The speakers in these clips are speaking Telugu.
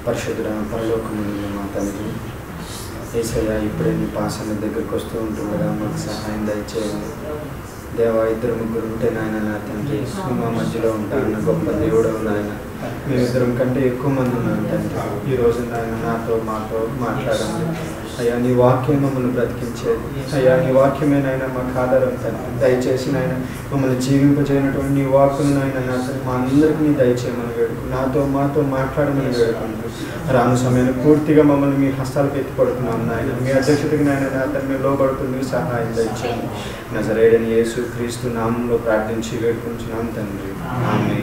పరిశుద్ధుడ పరలోకముందు మా తండ్రి ఏసయ్య ఇప్పుడే నీ పాసన దగ్గరికి వస్తూ ఉంటుండగా మాకు సహాయం దయచేయండి దేవా ఇద్దరు ముగ్గురు ఉంటే నాయన నా తండ్రి నువ్వు మా మధ్యలో ఉంటానన్న గొప్ప దేవుడు నాయన మేమిద్దరం కంటే ఎక్కువ మంది ఉన్నాం తండ్రి ఈ రోజు నాయన నాతో మాతో మాట్లాడండి అయ్యా నీ వాక్యం మమ్మల్ని బ్రతికించేది అయ్యా నీ వాక్యమే నాయన మాకు ఆధారం తండ్రి దయచేసి నాయన మమ్మల్ని జీవింపజేయనటువంటి నీ వాక్కును నాయన నా తండ్రి మా అందరికీ నీ దయచేయమని వేడుకు నాతో మాతో మాట్లాడమని వేడుకుంటూ రాను సమయాన్ని పూర్తిగా మమ్మల్ని మీ హస్తాలకు ఎత్తిపడుతున్నాం నాయన మీ అధ్యక్షతకి నాయన నా తండ్రి లోబడుతుంది సహాయం దయచేయండి నజరేడని యేసు క్రీస్తు నామంలో ప్రార్థించి వేడుకుంటున్నాం తండ్రి ఆమె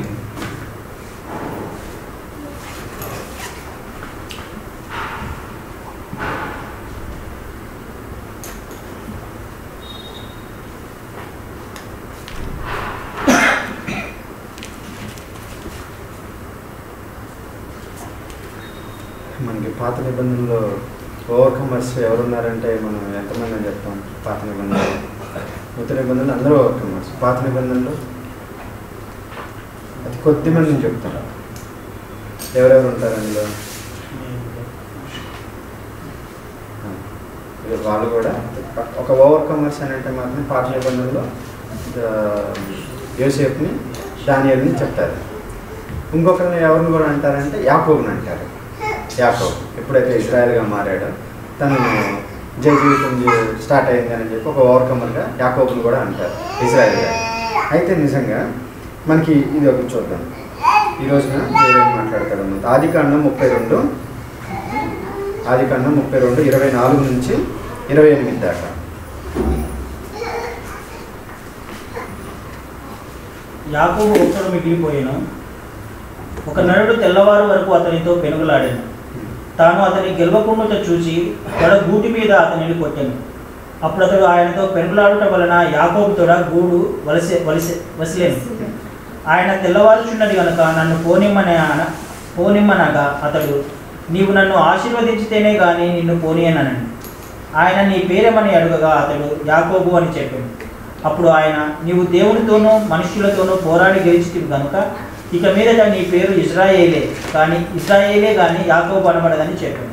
మనకి పాత నిబంధనలో ఓవర్కమర్స్ ఎవరున్నారంటే మనం ఎంతమంది అని చెప్తాం పాత నిబంధనలు నూతన నిబంధనలు అందరూ ఓవర్కమర్స్ పాత నిబంధనలు అతి కొద్ది మందిని చెప్తాం ఎవరెవరు ఉంటారు అందులో ఇక వాళ్ళు కూడా ఒక ఓవర్కమర్స్ అని అంటే మాత్రం పాత నిబంధనలో యోసేపుని దానియల్ని చెప్తారు ఇంకొకరిని ఎవరిని కూడా అంటారంటే యాకోబుని అంటారు యాకోబ్ ఎప్పుడైతే ఇజ్రాయెల్గా మారాడో తను జై జీవితం జీ- స్టార్ట్ అయిందని చెప్పి ఒక ఓవర్కమర్గా యాకోబుని కూడా అంటారు ఇజ్రాయెల్ అయితే నిజంగా మనకి ఇది ఒకటి చూద్దాం ఈ రోజున దేవుడు ఏం మాట్లాడతాడు అన్నమాట ఆది కాండం ముప్పై రెండు ఆది కాండం ముప్పై రెండు ఇరవై నాలుగు నుంచి ఇరవై ఎనిమిది దాకా యాకోబు ఒక్కడు మిగిలిపోయాను ఒక నరుడు తెల్లవారు వరకు అతనితో పెనుగులాడాను తాను అతని గెలవకుండా చూసి తొడ గూటి మీద అతనిని కొట్టాను అప్పుడు అతడు ఆయనతో పెనుగులాడుట వలన యాకోబు తొడ గూడు వలసే వలసే వసిలేను ఆయన తెల్లవారుచున్నది కనుక నన్ను పోనిమ్మని అన పోనిమ్మనగా అతడు నీవు నన్ను ఆశీర్వదించితేనే కానీ నిన్ను పోనీయనని ఆయన నీ పేరేమని అడుగగా అతడు యాకోబు అని చెప్పాడు అప్పుడు ఆయన నీవు దేవునితోనూ మనుష్యులతోనూ పోరాడి గెలిచితివి కనుక ఇక మీదట నీ పేరు ఇజ్రాయేలే కానీ ఇజ్రాయేలే కానీ యాకోబు అనబడదని చెప్పాడు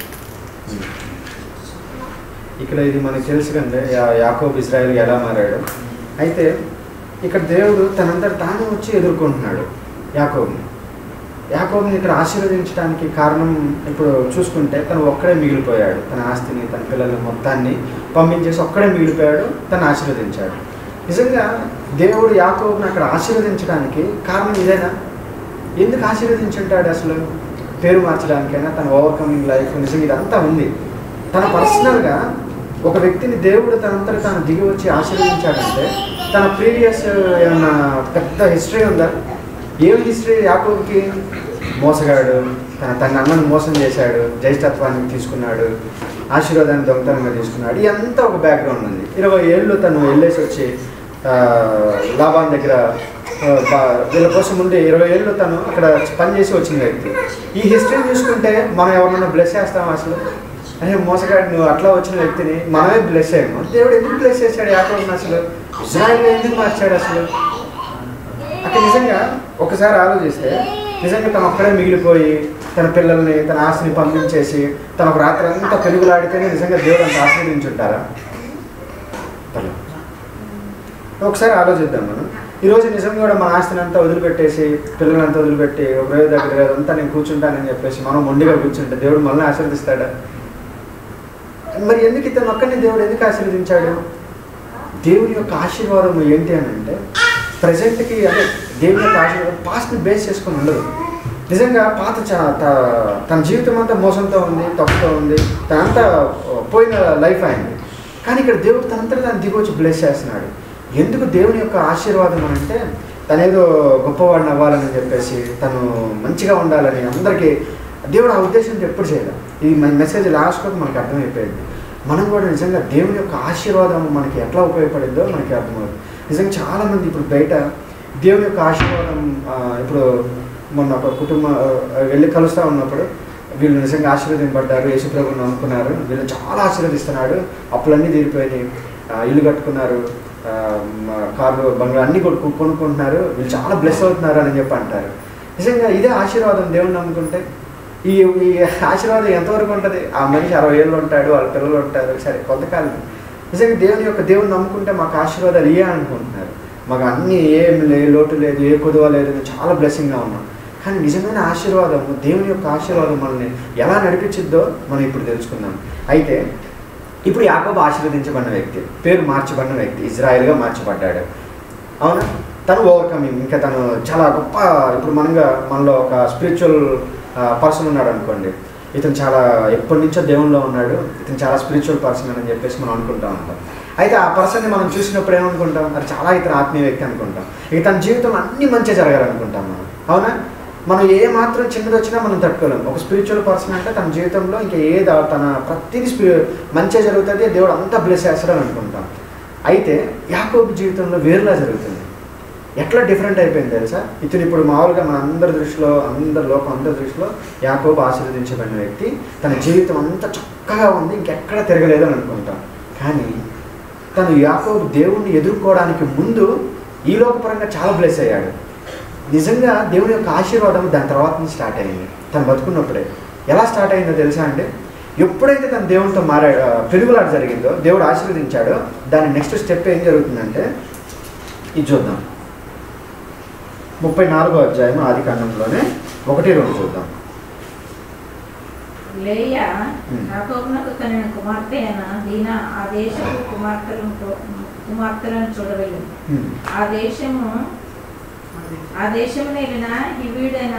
ఇక్కడ ఇది మనకు తెలుసు కంటే యా- యాకోబ్ ఇజ్రాయెల్ ఎలా మారాడు అయితే ఇక్కడ దేవుడు తనంతట తాను వచ్చి ఎదుర్కొంటున్నాడు యాకోబ్ని యాకోబ్ని ఇక్కడ ఆశీర్వదించడానికి కారణం ఇప్పుడు చూసుకుంటే తను ఒక్కడే మిగిలిపోయాడు తన ఆస్తిని తన పిల్లల మొత్తాన్ని పంపించేసి ఒక్కడే మిగిలిపోయాడు తను ఆశీర్వదించాడు నిజంగా దేవుడు యాకోబ్ని అక్కడ ఆశీర్వదించడానికి కారణం ఇదేనా ఎందుకు ఆశీర్వదించుంటాడు అసలు పేరు మార్చడానికైనా తన ఓవర్కమింగ్ లైఫ్ నిజంగా ఇదంతా ఉంది తన పర్సనల్గా ఒక వ్యక్తిని దేవుడు తనంతట తాను దిగి వచ్చి ఆశీర్వదించాడంటే తన ప్రీవియస్ ఏమన్నా పెద్ద హిస్టరీ ఉందా ఏం హిస్టరీ యాకోబ్కి మోసగాడు తన తన అన్నను మోసం చేశాడు జ్యేష్ఠత్వాన్ని తీసుకున్నాడు ఆశీర్వాదాన్ని దొంగతనంగా తీసుకున్నాడు ఇదంతా ఒక బ్యాక్గ్రౌండ్ ఉంది ఇరవై ఏళ్ళు తను వెళ్ళేసి వచ్చి ఆ, లాభాన్ దగ్గర ఆ, బా- వీళ్ళ కోసం ఉండి ఇరవై ఏళ్ళు తను అక్కడ పనిచేసి వచ్చిన వ్యక్తి ఈ హిస్టరీ చూసుకుంటే మనం ఎవరన్నా బ్లెస్ చేస్తాం అసలు అరే మోసగాడు నువ్వు అట్లా వచ్చిన వ్యక్తిని మనమే బ్లెస్ అయ్యాము దేవుడు ఎందుకు బ్లెస్ చేశాడు యాకోబుని అసలు ఇజ్రాయల్ ఎందుకు మార్చాడు అసలు అక్కడ నిజంగా ఒకసారి ఆలోచిస్తే నిజంగా తను ఒక్కడే మిగిలిపోయి తన పిల్లల్ని తన ఆస్తిని పంపించేసి తన ఒక రాత్రి అంతా పెరుగులాడితేనే నిజంగా దేవుడు అంత ఆశీర్వదించుంటారా పర్లేదు. ఒకసారి ఆలోచిద్దాం మనం ఈరోజు నిజంగా కూడా మన ఆస్తిని అంతా వదిలిపెట్టేసి పిల్లలంతా వదిలిపెట్టి ఒక రోజు దగ్గర అంతా నేను కూర్చుంటానని చెప్పేసి మనం మొండిగా కూర్చుంటే దేవుడు మనల్ని ఆశీర్వదిస్తాడా మరి ఎందుకు ఇతను ఒక్కరిని దేవుడు ఎందుకు ఆశీర్వదించాడు దేవుని యొక్క ఆశీర్వాదం ఏంటి అని అంటే ప్రజెంట్కి అంటే దేవుని యొక్క ఆశీర్వాదం పాస్ట్ని బేస్ చేసుకొని ఉండదు నిజంగా పాత చ- త- తన జీవితం అంతా మోసంతో ఉంది తప్పుతో ఉంది తనంతా పోయిన లైఫ్ అయింది కానీ ఇక్కడ దేవుడు తనంతట తను దిగొచ్చి బ్లెస్ చేస్తున్నాడు ఎందుకు దేవుని యొక్క ఆశీర్వాదం అని అంటే తనేదో గొప్పవాడిని అవ్వాలని చెప్పేసి తను మంచిగా ఉండాలని అందరికీ దేవుడు ఆ ఉద్దేశంతో ఎప్పుడు చేయలేదు ఈ మెసేజ్ లాస్ట్ వరకు మనకు అర్థమైపోయింది మనం కూడా నిజంగా దేవుని యొక్క ఆశీర్వాదం మనకి ఎట్లా ఉపయోగపడిందో మనకి అర్థమవుతుంది నిజంగా చాలామంది ఇప్పుడు బయట దేవుని యొక్క ఆశీర్వాదం ఆ, ఇప్పుడు మొన్న ఒక కుటుంబం ఆ, వెళ్ళి కలుస్తూ ఉన్నప్పుడు వీళ్ళు నిజంగా ఆశీర్వదింపడ్డారు యేసుప్రభుని అనుకున్నారు వీళ్ళు చాలా ఆశీర్వదిస్తున్నాడు అప్పులన్నీ తీరిపోయినాయి ఆ, ఇల్లు కట్టుకున్నారు ఆ, మ- కార్లు బంగ్లా అన్నీ కొను కొనుక్కుంటున్నారు వీళ్ళు చాలా బ్లెస్ అవుతున్నారు అని చెప్పి అంటారు నిజంగా ఇదే ఆశీర్వాదం దేవుని నమ్ముకుంటే ఈ ఈ ఆశీర్వాదం ఎంతవరకు ఉంటుంది ఆ మనిషి అరవై ఏళ్ళు ఉంటాడు వాళ్ళ పిల్లలు ఉంటారు సరే కొంతకాలం నిజంగా దేవుని యొక్క దేవుని నమ్ముకుంటే మాకు ఆశీర్వాదాలు ఇయ్యా అనుకుంటున్నారు మాకు అన్నీ ఏం లే లోటు లేదు ఏ కుదవ లేదు మేము చాలా బ్లెస్సింగ్గా ఉన్నాం కానీ నిజమైన ఆశీర్వాదం దేవుని యొక్క ఆశీర్వాదం మనల్ని ఎలా నడిపించిద్దో మనం ఇప్పుడు తెలుసుకుందాం అయితే ఇప్పుడు యాకోబు ఆశీర్వదించబడిన వ్యక్తి పేరు మార్చబడిన వ్యక్తి ఇజ్రాయెల్గా మార్చబడ్డాడు అవునా తను ఓవర్కమింగ్ ఇంకా తను చాలా గొప్ప ఇప్పుడు మనంగా మనలో ఒక స్పిరిచువల్ పర్సన్ ఉన్నాడు అనుకోండి ఇతను చాలా ఎప్పటి నుంచో దేవుల్లో ఉన్నాడు ఇతను చాలా స్పిరిచువల్ పర్సన్ అని చెప్పేసి మనం అనుకుంటా ఉంటాం అయితే ఆ పర్సన్ని మనం చూసినప్పుడు ఏమనుకుంటాం అది చాలా ఇతను ఆత్మీయ వ్యక్తి అనుకుంటాం ఇక తన జీవితంలో అన్ని మంచిగా జరగాలనుకుంటాం మనం అవునా మనం ఏ మాత్రం చిన్నది వచ్చినా మనం తట్టుకోలేం ఒక స్పిరిచువల్ పర్సన్ అంటే తన జీవితంలో ఇంకా ఏ దా- తన ప్రతిదీ స్పి మంచిగా జరుగుతుంది దేవుడు అంతా బ్లెస్ చేస్తాడని అనుకుంటాం అయితే యాకోబు జీవితంలో వేరులా జరుగుతుంది ఎట్లా డిఫరెంట్ అయిపోయింది తెలుసా ఇతను ఇప్పుడు మామూలుగా మన అందరి దృష్టిలో అందరి లోకం అందరి దృష్టిలో యాకోబు ఆశీర్వదించబడిన వ్యక్తి తన జీవితం అంతా చక్కగా ఉంది ఇంకెక్కడ తిరగలేదు అని అనుకుంటాం కానీ తను యాకోబు దేవుణ్ణి ఎదుర్కోవడానికి ముందు ఈ లోకపరంగా చాలా బ్లెస్ అయ్యాడు నిజంగా దేవుని యొక్క ఆశీర్వాదం దాని తర్వాత నుంచి స్టార్ట్ అయింది తను బతుకున్నప్పుడే ఎలా స్టార్ట్ అయిందో తెలుసా అండి ఎప్పుడైతే తన దేవునితో మారా ఆ, పెరుగులాట జరిగిందో దేవుడు ఆశీర్వదించాడో దాని నెక్స్ట్ స్టెప్ ఏం జరుగుతుందంటే ఇది చూద్దాం ముప్పై నాలుగో అధ్యాయం ఆది కాండంలోనే ఒకటి రెండు చూద్దాం లేయా Hmm. యాకోబునకు కనిన కుమార్తె అయిన దీనా ఆ దేశపు కుమార్తెలను కూ- కుమార్తెలను చూడవెళ్ళింది హ్మ్. ఆ దేశము ఆ దేశము వెళ్ళిన హివీడైన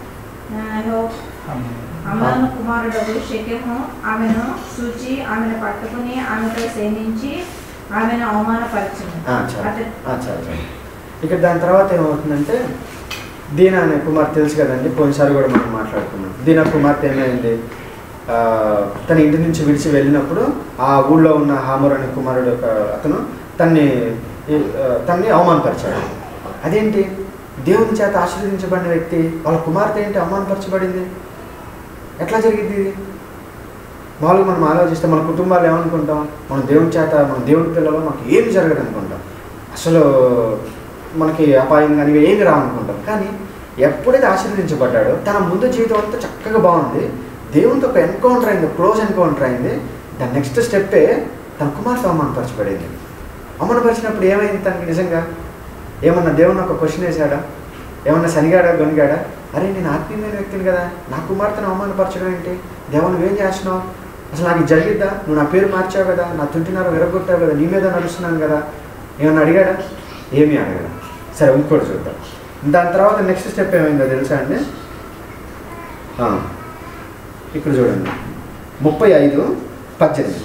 అమ్మను కుమారుడు శకెము ఆమెను చూచి ఆమెను పట్టుకుని ఆమెతో సేనించి ఆమెను అవమానపరిచింది ఆ, చాలు అత- ఆ, చాలు చాలు ఇక్కడ దాని తర్వాత ఏమవుతుందంటే దీనా అనే కుమార్తె తెలుసు కదండి పోయినసారి కూడా మనం మాట్లాడుకున్నాం దీనా కుమార్తె ఏమైంది ఆ, తన ఇంటి నుంచి విడిచి వెళ్ళినప్పుడు ఆ ఊళ్ళో ఉన్న హామర్ అనే కుమారుడు ఒక అతను తన్ని ఈ- ఆ, తన్ని అవమానపరిచాడు అదేంటి దేవుని చేత ఆశీర్వదించబడిన వ్యక్తి వాళ్ళ కుమార్తె ఏంటి అవమానపరచబడింది ఎట్లా జరిగింది ఇది మామూలుగా మనం ఆలోచిస్తే మన కుటుంబాలు ఏమనుకుంటాం మన దేవుని చేత మన దేవుని పిల్లలు మనకి ఏమి జరగదు అనుకుంటాం అసలు మనకి అపాయం కానీ ఇవి ఏమి రావనుకుంటాం కానీ ఎప్పుడైతే ఆశీర్వదించబడ్డాడో తన ముందు జీవితం అంతా చక్కగా బాగుంది దేవునితో ఒక ఎన్కౌంటర్ అయింది క్లోజ్ ఎన్కౌంటర్ అయింది దాని నెక్స్ట్ స్టెప్పే తన కుమార్తె అవమానపరచబడింది అవమానపరిచినప్పుడు ఏమైంది తనకి నిజంగా ఏమన్నా దేవుని ఒక క్వశ్చన్ వేశాడా ఏమన్నా శనిగాడా గొనిగాడా అరే నేను ఆత్మీయమైన వ్యక్తిని కదా నా కుమార్తెను అవమానపరచడం ఏంటి దేవా నువ్వేం చేస్తున్నావు అసలు నాకు ఇది జరిగిద్దా నువ్వు నా పేరు మార్చావు కదా నా తుంటినారు విరగొట్టావు కదా నీ మీద నడుస్తున్నాను కదా ఏమన్నా అడిగాడా ఏమీ అడగడా సరే ఇంకోటి చూద్దాం దాని తర్వాత నెక్స్ట్ స్టెప్ ఏమైందో తెలుసా అండి ఆ, ఇక్కడ చూడండి ముప్పై ఐదు పద్దెనిమిది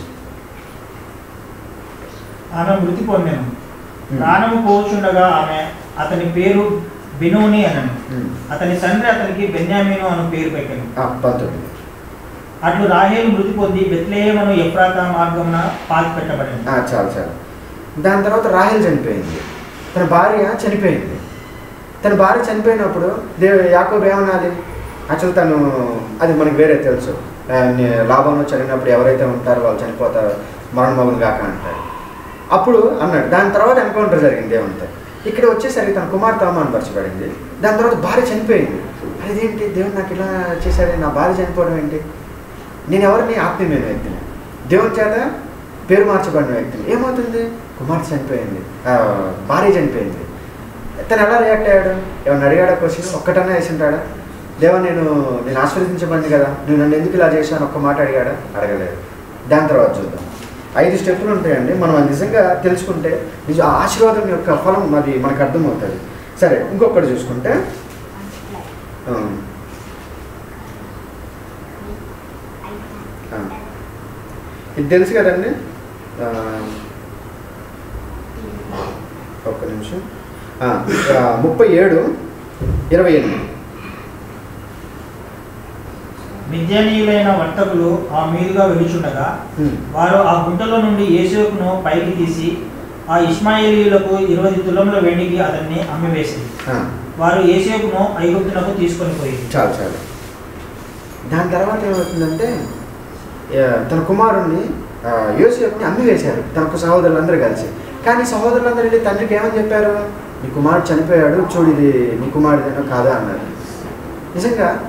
ఆమె మృతి పొందాను ఉమ్. ప్రాణము పోచుండగా ఆమె అతని పేరు బినోని అనను ఉమ్. అతని తండ్రి అతనికి బెన్యామీను అను పేరు పెట్టాను ఆ, పంతొమ్మిది అట్లు రాహేలు మృతి పొంది బెత్లేయమను ఎఫ్రాతా మార్గమున పాతి పెట్టబడింది ఆ, చాలు చాలు దాని తర్వాత రాహెల్ చనిపోయింది తన భార్య చనిపోయింది తన భార్య చనిపోయినప్పుడు దేవు యాకోబు ఏమనాలి యాక్చువల్ తను అది మనకి వేరే తెలుసు ఆ, నే- లాభంలో చనిపోయినప్పుడు ఎవరైతే ఉంటారో వాళ్ళు చనిపోతారు మరణమగులు కాక అంటారు అప్పుడు అన్నాడు దాని తర్వాత ఎన్కౌంటర్ జరిగింది దేవునితో ఇక్కడ వచ్చేసరికి తన కుమార్తె అవమానపరచబడింది దాని తర్వాత భార్య చనిపోయింది అరే ఇదేంటి దేవుడు నాకు ఇలా చేశాడు నా భార్య చనిపోవడం ఏంటి నేను ఎవరిని ఆత్మీయమైన వ్యక్తిని దేవుని చేత పేరు మార్చబడిన వ్యక్తిని ఏమవుతుంది కుమార్తె చనిపోయింది ఆ, భార్య చనిపోయింది తను ఎలా రియాక్ట్ అయ్యాడు ఏమన్నా అడిగాడా క్వశ్చన్ ఒక్కటన్నా వేసి ఉంటాడా దేవా నేను నేను ఆశీర్వదించబడింది కదా నువ్వు నన్ను ఎందుకు ఇలా చేశాను ఒక్క మాట అడిగాడా అడగలేదు దాని తర్వాత చూద్దాం ఐదు స్టెప్పులు ఉంటాయండి మనం అది నిజంగా తెలుసుకుంటే నిజ ఆ ఆశీర్వాదం యొక్క ఫలం అది మనకు అర్థమవుతుంది సరే ఇంకొకటి చూసుకుంటే ఆ, ఆ. ఇది తెలుసు కదండి ఆ, ఒక్క నిమిషం ఆ, ఆ, ముప్పై ఏడు ఇరవై ఎనిమిది విద్యానీయులైన వర్తకులు ఆ మీదుగా వెలుచుండగా ఉమ్, వారు ఆ గుంటలో నుండి యేసేపును పైకి తీసి ఆ ఇస్మాయిలీయులకు ఇరవై తులముల వెండికి అతన్ని అమ్మివేసింది ఆ, వారు ఏసేపును ఐగుప్తునకు తీసుకొని పోయి చాలు చాలు దాని తర్వాత ఏమవుతుందంటే ఆ, తన కుమారుణ్ణి ఆ, యోసేపుని అమ్మి వేశారు తనకు సహోదరులందరూ కలిసి కానీ సహోదరులందరూ వెళ్ళి తండ్రికి ఏమని చెప్పారు నీ కుమారుడు చనిపోయాడు చూడు ఇది నీ కుమారుడేనో కాదా అన్నారు నిజంగా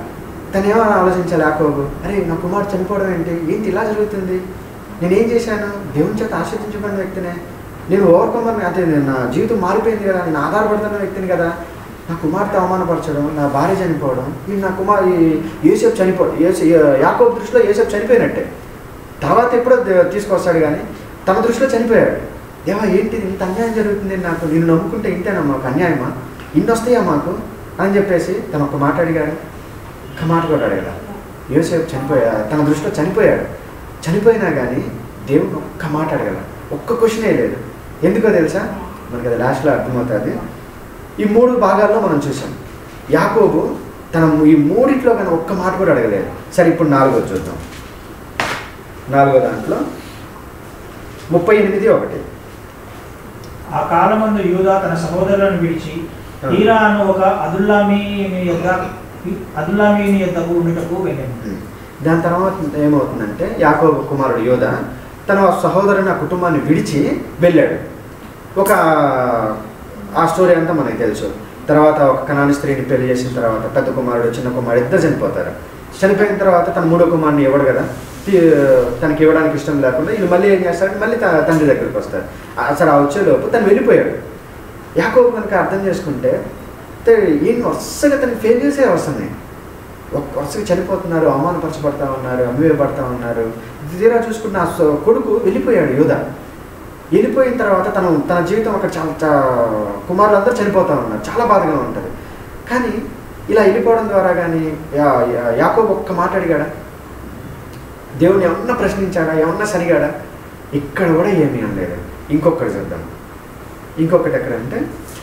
తను ఏమని ఆలోచించాలి యాకోబు అరే నా కుమారుడు చనిపోవడం ఏంటి ఏంటి ఇలా జరుగుతుంది నేనేం చేశాను దేవుని చేత ఆశ్రదించబడిన వ్యక్తినే నేను ఓవర్కమర్ అంటే నేను నా జీవితం మారిపోయింది కదా నేను ఆధారపడుతున్న వ్యక్తిని కదా నా కుమార్తె అవమానపరచడం నా భార్య చనిపోవడం ఈ నా కుమార్ ఈ యేసేపు చనిపోవడం ఏసే యాకోబు దృష్టిలో యేసేపు చనిపోయినట్టే తర్వాత ఎప్పుడో దే- తీసుకొస్తాడు కానీ తన దృష్టిలో చనిపోయాడు దేవా ఏంటిది ఇంత అన్యాయం జరుగుతుంది నాకు నేను నమ్ముకుంటే ఇంతేనా మాకు అన్యాయమా ఇన్ని వస్తాయా మాకు అని చెప్పేసి తను ఒక్క మాట అడిగాడు ఒక్క మాట కూడా అడగల యోసేపు చనిపోయా తన దృష్టిలో చనిపోయాడు చనిపోయినా కానీ దేవుడు ఒక్క మాట అడగల ఒక్క క్వశ్చనే లేదు ఎందుకో తెలుసా మనకి అది లాస్ట్లో అర్థమవుతుంది ఈ మూడు భాగాల్లో మనం చూసాం యాకోబు తన ఈ మూడిట్లో కానీ ఒక్క మాట కూడా అడగలేదు సరే ఇప్పుడు నాలుగో చూద్దాం నాలుగో దాంట్లో ముప్పై ఎనిమిది ఒకటి ఆ కాలమందు యూదా తన సహోదరులను విడిచి హీరా అను ఒక అదుల్లామీని యొద్ద అదుల్లామీని యొద్దకు ఉండుటకు వెళ్ళాను దాని తర్వాత ఏమవుతుందంటే యాకోబు కుమారుడు యోధ తన సహోదరుని ఆ కుటుంబాన్ని విడిచి వెళ్ళాడు ఒక ఆ స్టోరీ అంతా మనకి తెలుసు తర్వాత ఒక కణాని స్త్రీని పెళ్లి చేసిన తర్వాత పెద్ద కుమారుడు చిన్న కుమారుడు ఇద్దరు చనిపోతారు చనిపోయిన తర్వాత తన మూడో కుమారుని ఇవ్వడు కదా తీ- తనకి ఇవ్వడానికి ఇష్టం లేకుండా వీళ్ళు మళ్ళీ ఏం చేస్తాడు మళ్ళీ త- తండ్రి దగ్గరికి వస్తారు అసలు ఆ వచ్చేలోపు తను వెళ్ళిపోయాడు యాకోబు కనుక అర్థం చేసుకుంటే తే- ఈయన వరుసగా తన ఫెయిల్యూర్సే వస్తున్నాయి ఒక్క వరుసగా చనిపోతున్నారు అవమానపరచబడతా ఉన్నారు అమ్మివేయబడతా ఉన్నారు తీరా చూసుకున్న ఆ సొ- కొడుకు వెళ్ళిపోయాడు యోధ వెళ్ళిపోయిన తర్వాత తను తన జీవితం అక్కడ చాలా చా- కుమారులందరూ చనిపోతా ఉన్నారు చాలా బాధగా ఉంటుంది కానీ ఇలా వెళ్ళిపోవడం ద్వారా కానీ యా- యా- యాకోబు ఒక్క మాట అడిగాడా దేవుని ఏమన్నా ప్రశ్నించాడా ఏమన్నా సరిగాడా ఇక్కడ కూడా ఏమీ అనలేదు ఇంకొకటి చూద్దాం ఇంకొకటి ఎక్కడంటే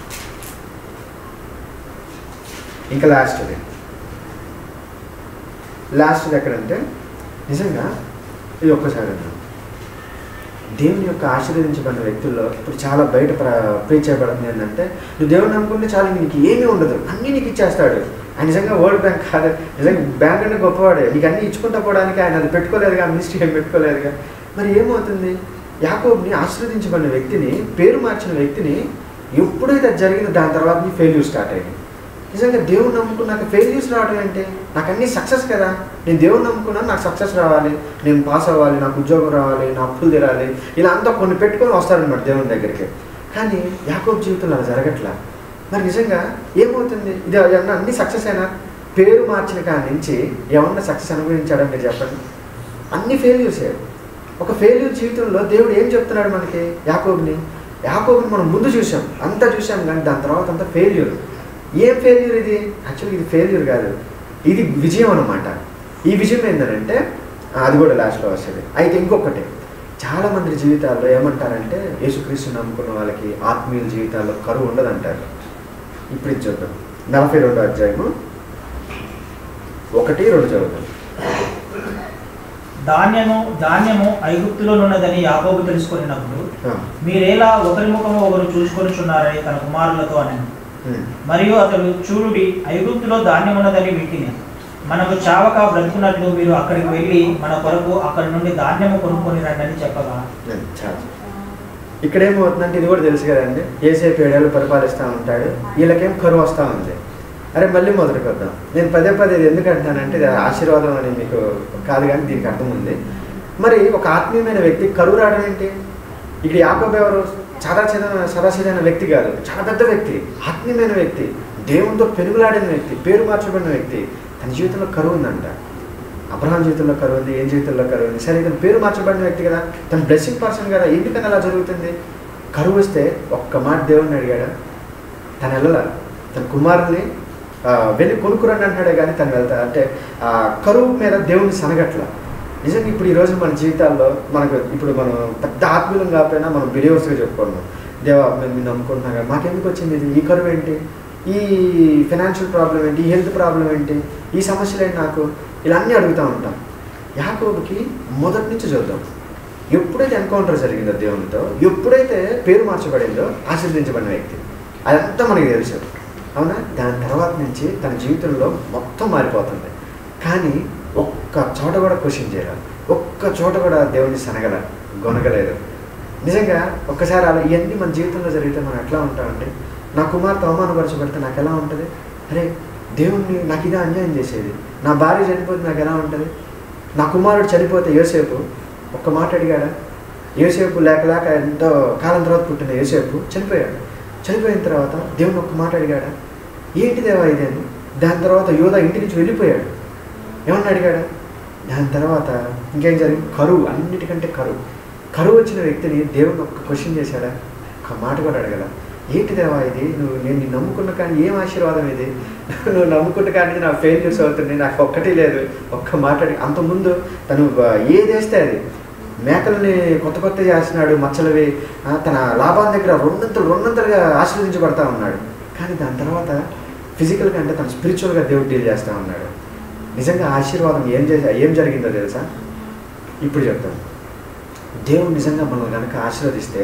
ఇంకా లాస్ట్ది లాస్ట్ది ఎక్కడంటే నిజంగా ఇది ఒక్కసారి అన్నాను దేవుని యొక్క ఆశీర్వదించబడిన వ్యక్తుల్లో ఇప్పుడు చాలా బయట ప్ర ప్రీచ్ చేయబడుతుంది ఏంటంటే నువ్వు దేవుని నమ్ముకుంటే చాలా నీకు ఏమీ ఉండదు అన్నీ నీకు ఇచ్చేస్తాడు ఆయన నిజంగా వరల్డ్ బ్యాంక్ కాదు నిజంగా బ్యాంక్ అంటే గొప్పవాడే నీకు అన్నీ ఇచ్చుకుంటా పోవడానికి ఆయన అది పెట్టుకోలేదుగా మినిస్ట్రీ ఏం పెట్టుకోలేదుగా మరి ఏమవుతుంది యాకోబ్ని ఆశీర్వదించబడిన వ్యక్తిని పేరు మార్చిన వ్యక్తిని ఎప్పుడైతే అది జరిగిందో దాని తర్వాత నీ ఫెయిల్యూర్ స్టార్ట్ అయింది నిజంగా దేవుని నమ్ముకున్నాక ఫెయిల్యూర్స్ రావడం ఏంటి నాకు అన్ని సక్సెస్ కదా నేను దేవుని నమ్ముకున్నాను నాకు సక్సెస్ రావాలి నేను పాస్ అవ్వాలి నాకు ఉద్యోగం రావాలి నా అప్పులు తీరాలి ఇలా అంతా కొన్ని పెట్టుకొని వస్తారనమాట దేవుని దగ్గరికి కానీ యాకోబ్ జీవితంలో అలా జరగట్లా మరి నిజంగా ఏమవుతుంది ఇది ఏమన్నా అన్ని సక్సెస్ అయినా పేరు మార్చిన కాడి నుంచి ఏమన్నా సక్సెస్ అనుభవించాడని మీరు చెప్పండి అన్ని ఫెయిల్యూర్సే ఒక ఫెయిల్యూర్ జీవితంలో దేవుడు ఏం చెప్తున్నాడు మనకి యాకోబ్ని యాకోబ్ని మనం ముందు చూసాం అంతా చూసాం కానీ దాని తర్వాత అంతా ఫెయిల్యూర్ ఏం ఫెయిల్యూర్ ఇది యాక్చువల్గా ఇది ఫెయిల్యూర్ కాదు ఇది విజయం అనమాట ఈ విజయం ఏంటంటే అది కూడా లాస్ట్లో వస్తుంది అయితే ఇంకొకటి చాలా మంది జీవితాల్లో ఏమంటారంటే యేసుక్రీస్తు నమ్ముకున్న వాళ్ళకి ఆత్మీయుల జీవితాల్లో కరువు ఉండదంటారు ఇప్పుడు ఇది చూద్దాం నలభై రెండో అధ్యాయము ఒకటి రెండు చదువుతాం ధాన్యము ధాన్యము ఐగుప్తులోనున్నదని యాకోబు తెలుసుకున్నప్పుడు ఆ, మీరేలా ఒకరి ముఖము ఒకరు చూసుకొనిచున్నారని తన కుమారులతో అని ఉమ్, మరియు అతడు చూడుడి ఐగుప్తులో ధాన్యం ఉన్నదని వింటిని మనకు చావక బ్రతుకున్నట్లు మీరు అక్కడికి వెళ్ళి మన కొరకు అక్కడి నుండి ధాన్యము కొనుక్కొని రండి అని చెప్పగా ఉమ్, చాలు ఇక్కడ ఏమవుతుందంటే ఇది కూడా తెలుసు కదండి ఏసేపు ఏడేళ్ళు పరిపాలిస్తూ ఉంటాడు వీళ్ళకేం కరువు వస్తూ ఉంది అరే మళ్ళీ మొదటికి వద్దాం నేను పదే పదే ఇది ఎందుకు అంటానంటే ఇది ఆశీర్వాదం అని మీకు కాదు కానీ దీనికి అర్థం ఉంది మరి ఒక ఆత్మీయమైన వ్యక్తి కరువు రావడం ఏంటి ఇక్కడ యాకోబు ఎవరు చాలా చిన్న సదాశీలైన వ్యక్తి కాదు చాలా పెద్ద వ్యక్తి ఆత్మీయమైన వ్యక్తి దేవునితో పెనుగులాడిన వ్యక్తి పేరు మార్చబడిన వ్యక్తి తన జీవితంలో కరువు ఉందంట అబ్రహాం జీవితంలో కరువు ఉంది ఏం జీవితంలో కరువు ఉంది సరే ఇతను పేరు మార్చబడిన వ్యక్తి కదా తన బ్లెస్సింగ్ పర్సన్ కదా ఎందుకని అలా జరుగుతుంది కరువు వస్తే ఒక్క మాట దేవుడిని అడిగాడా తను వెళ్ళాల తన కుమారుని ఆ, వెళ్ళి కొనుక్కురండి అంటున్నాడే కానీ తను వెళ్తా అంటే ఆ కరువు మీద దేవుడిని సనగట్ల నిజంగా ఇప్పుడు ఈరోజు మన జీవితాల్లో మనకు ఇప్పుడు మనం పెద్ద ఆత్మీయులం కాకపోయినా మనం బిలీవర్స్గా చెప్పుకున్నాం దేవా మేము నిన్ను నమ్ముకుంటున్నాం కదా మాకెందుకు వచ్చింది ఇది ఈ కరువు ఏంటి ఈ ఫినాన్షియల్ ప్రాబ్లం ఏంటి ఈ హెల్త్ ప్రాబ్లం ఏంటి ఈ సమస్యలు ఏంటి నాకు ఇలా అన్నీ అడుగుతూ ఉంటాం యాకోబుకి మొదటి నుంచి చూద్దాం ఎప్పుడైతే ఎన్కౌంటర్ జరిగిందో దేవునితో ఎప్పుడైతే పేరు మార్చబడిందో ఆశీర్వదించబడిన వ్యక్తి అదంతా మనకి తెలుసు అవునా దాని తర్వాత నుంచి తన జీవితంలో మొత్తం మారిపోతుంది కానీ ఒక్క చోట కూడా క్వశ్చన్ చేయలేదు ఒక్క చోట కూడా దేవుని సనగల గొనగలేదు నిజంగా ఒక్కసారి అలా ఇవన్నీ మన జీవితంలో జరిగితే మనం ఎట్లా ఉంటామంటే నా కుమార్తె అవమానపరచబడితే నాకు ఎలా ఉంటుంది అరే దేవుణ్ణి నాకు ఇదే అన్యాయం చేసేది నా భార్య చనిపోతే నాకు ఎలా ఉంటుంది నా కుమారుడు చనిపోతే యోసేపు ఒక్క మాట అడిగాడా యోసేపు లేక లేక ఎంతో కాలం తర్వాత పుట్టిన యోసేపు చనిపోయాడు చనిపోయిన తర్వాత దేవుని ఒక్క మాట అడిగాడా ఏంటి దేవా ఇదేని దాని తర్వాత యోధ ఇంటి నుంచి వెళ్ళిపోయాడు ఏమన్నా అడిగాడా దాని తర్వాత ఇంకేం జరిగింది కరువు అన్నిటికంటే కరువు కరువు వచ్చిన వ్యక్తిని దేవుని ఒక్క క్వశ్చన్ చేశాడా ఒక మాట కూడా అడగల ఏంటి దేవా ఇది నువ్వు నేను నిన్ను నమ్ముకున్న కానీ ఏం ఆశీర్వాదం ఇది నువ్వు నమ్ముకున్న కానీ నా ఫెయిల్యూర్స్ అవుతుంది నాకు ఒక్కటి లేదు ఒక్క మాట అడిగి అంతకుముందు తను ఆ, ఏది వేస్తే అది మేకల్ని కొత్త కొత్త చేస్తున్నాడు మచ్చలవి ఆ, తన లాభాల దగ్గర రెండంతలు రెండంతలుగా ఆశీర్వదించబడతా ఉన్నాడు కానీ దాని తర్వాత ఫిజికల్గా అంటే తను స్పిరిచువల్గా దేవుడు డీల్ చేస్తూ ఉన్నాడు నిజంగా ఆశీర్వాదం ఏం చేసా ఏం జరిగిందో తెలుసా ఇప్పుడు చెప్తాను దేవుడు నిజంగా మనం కనుక ఆశీర్వదిస్తే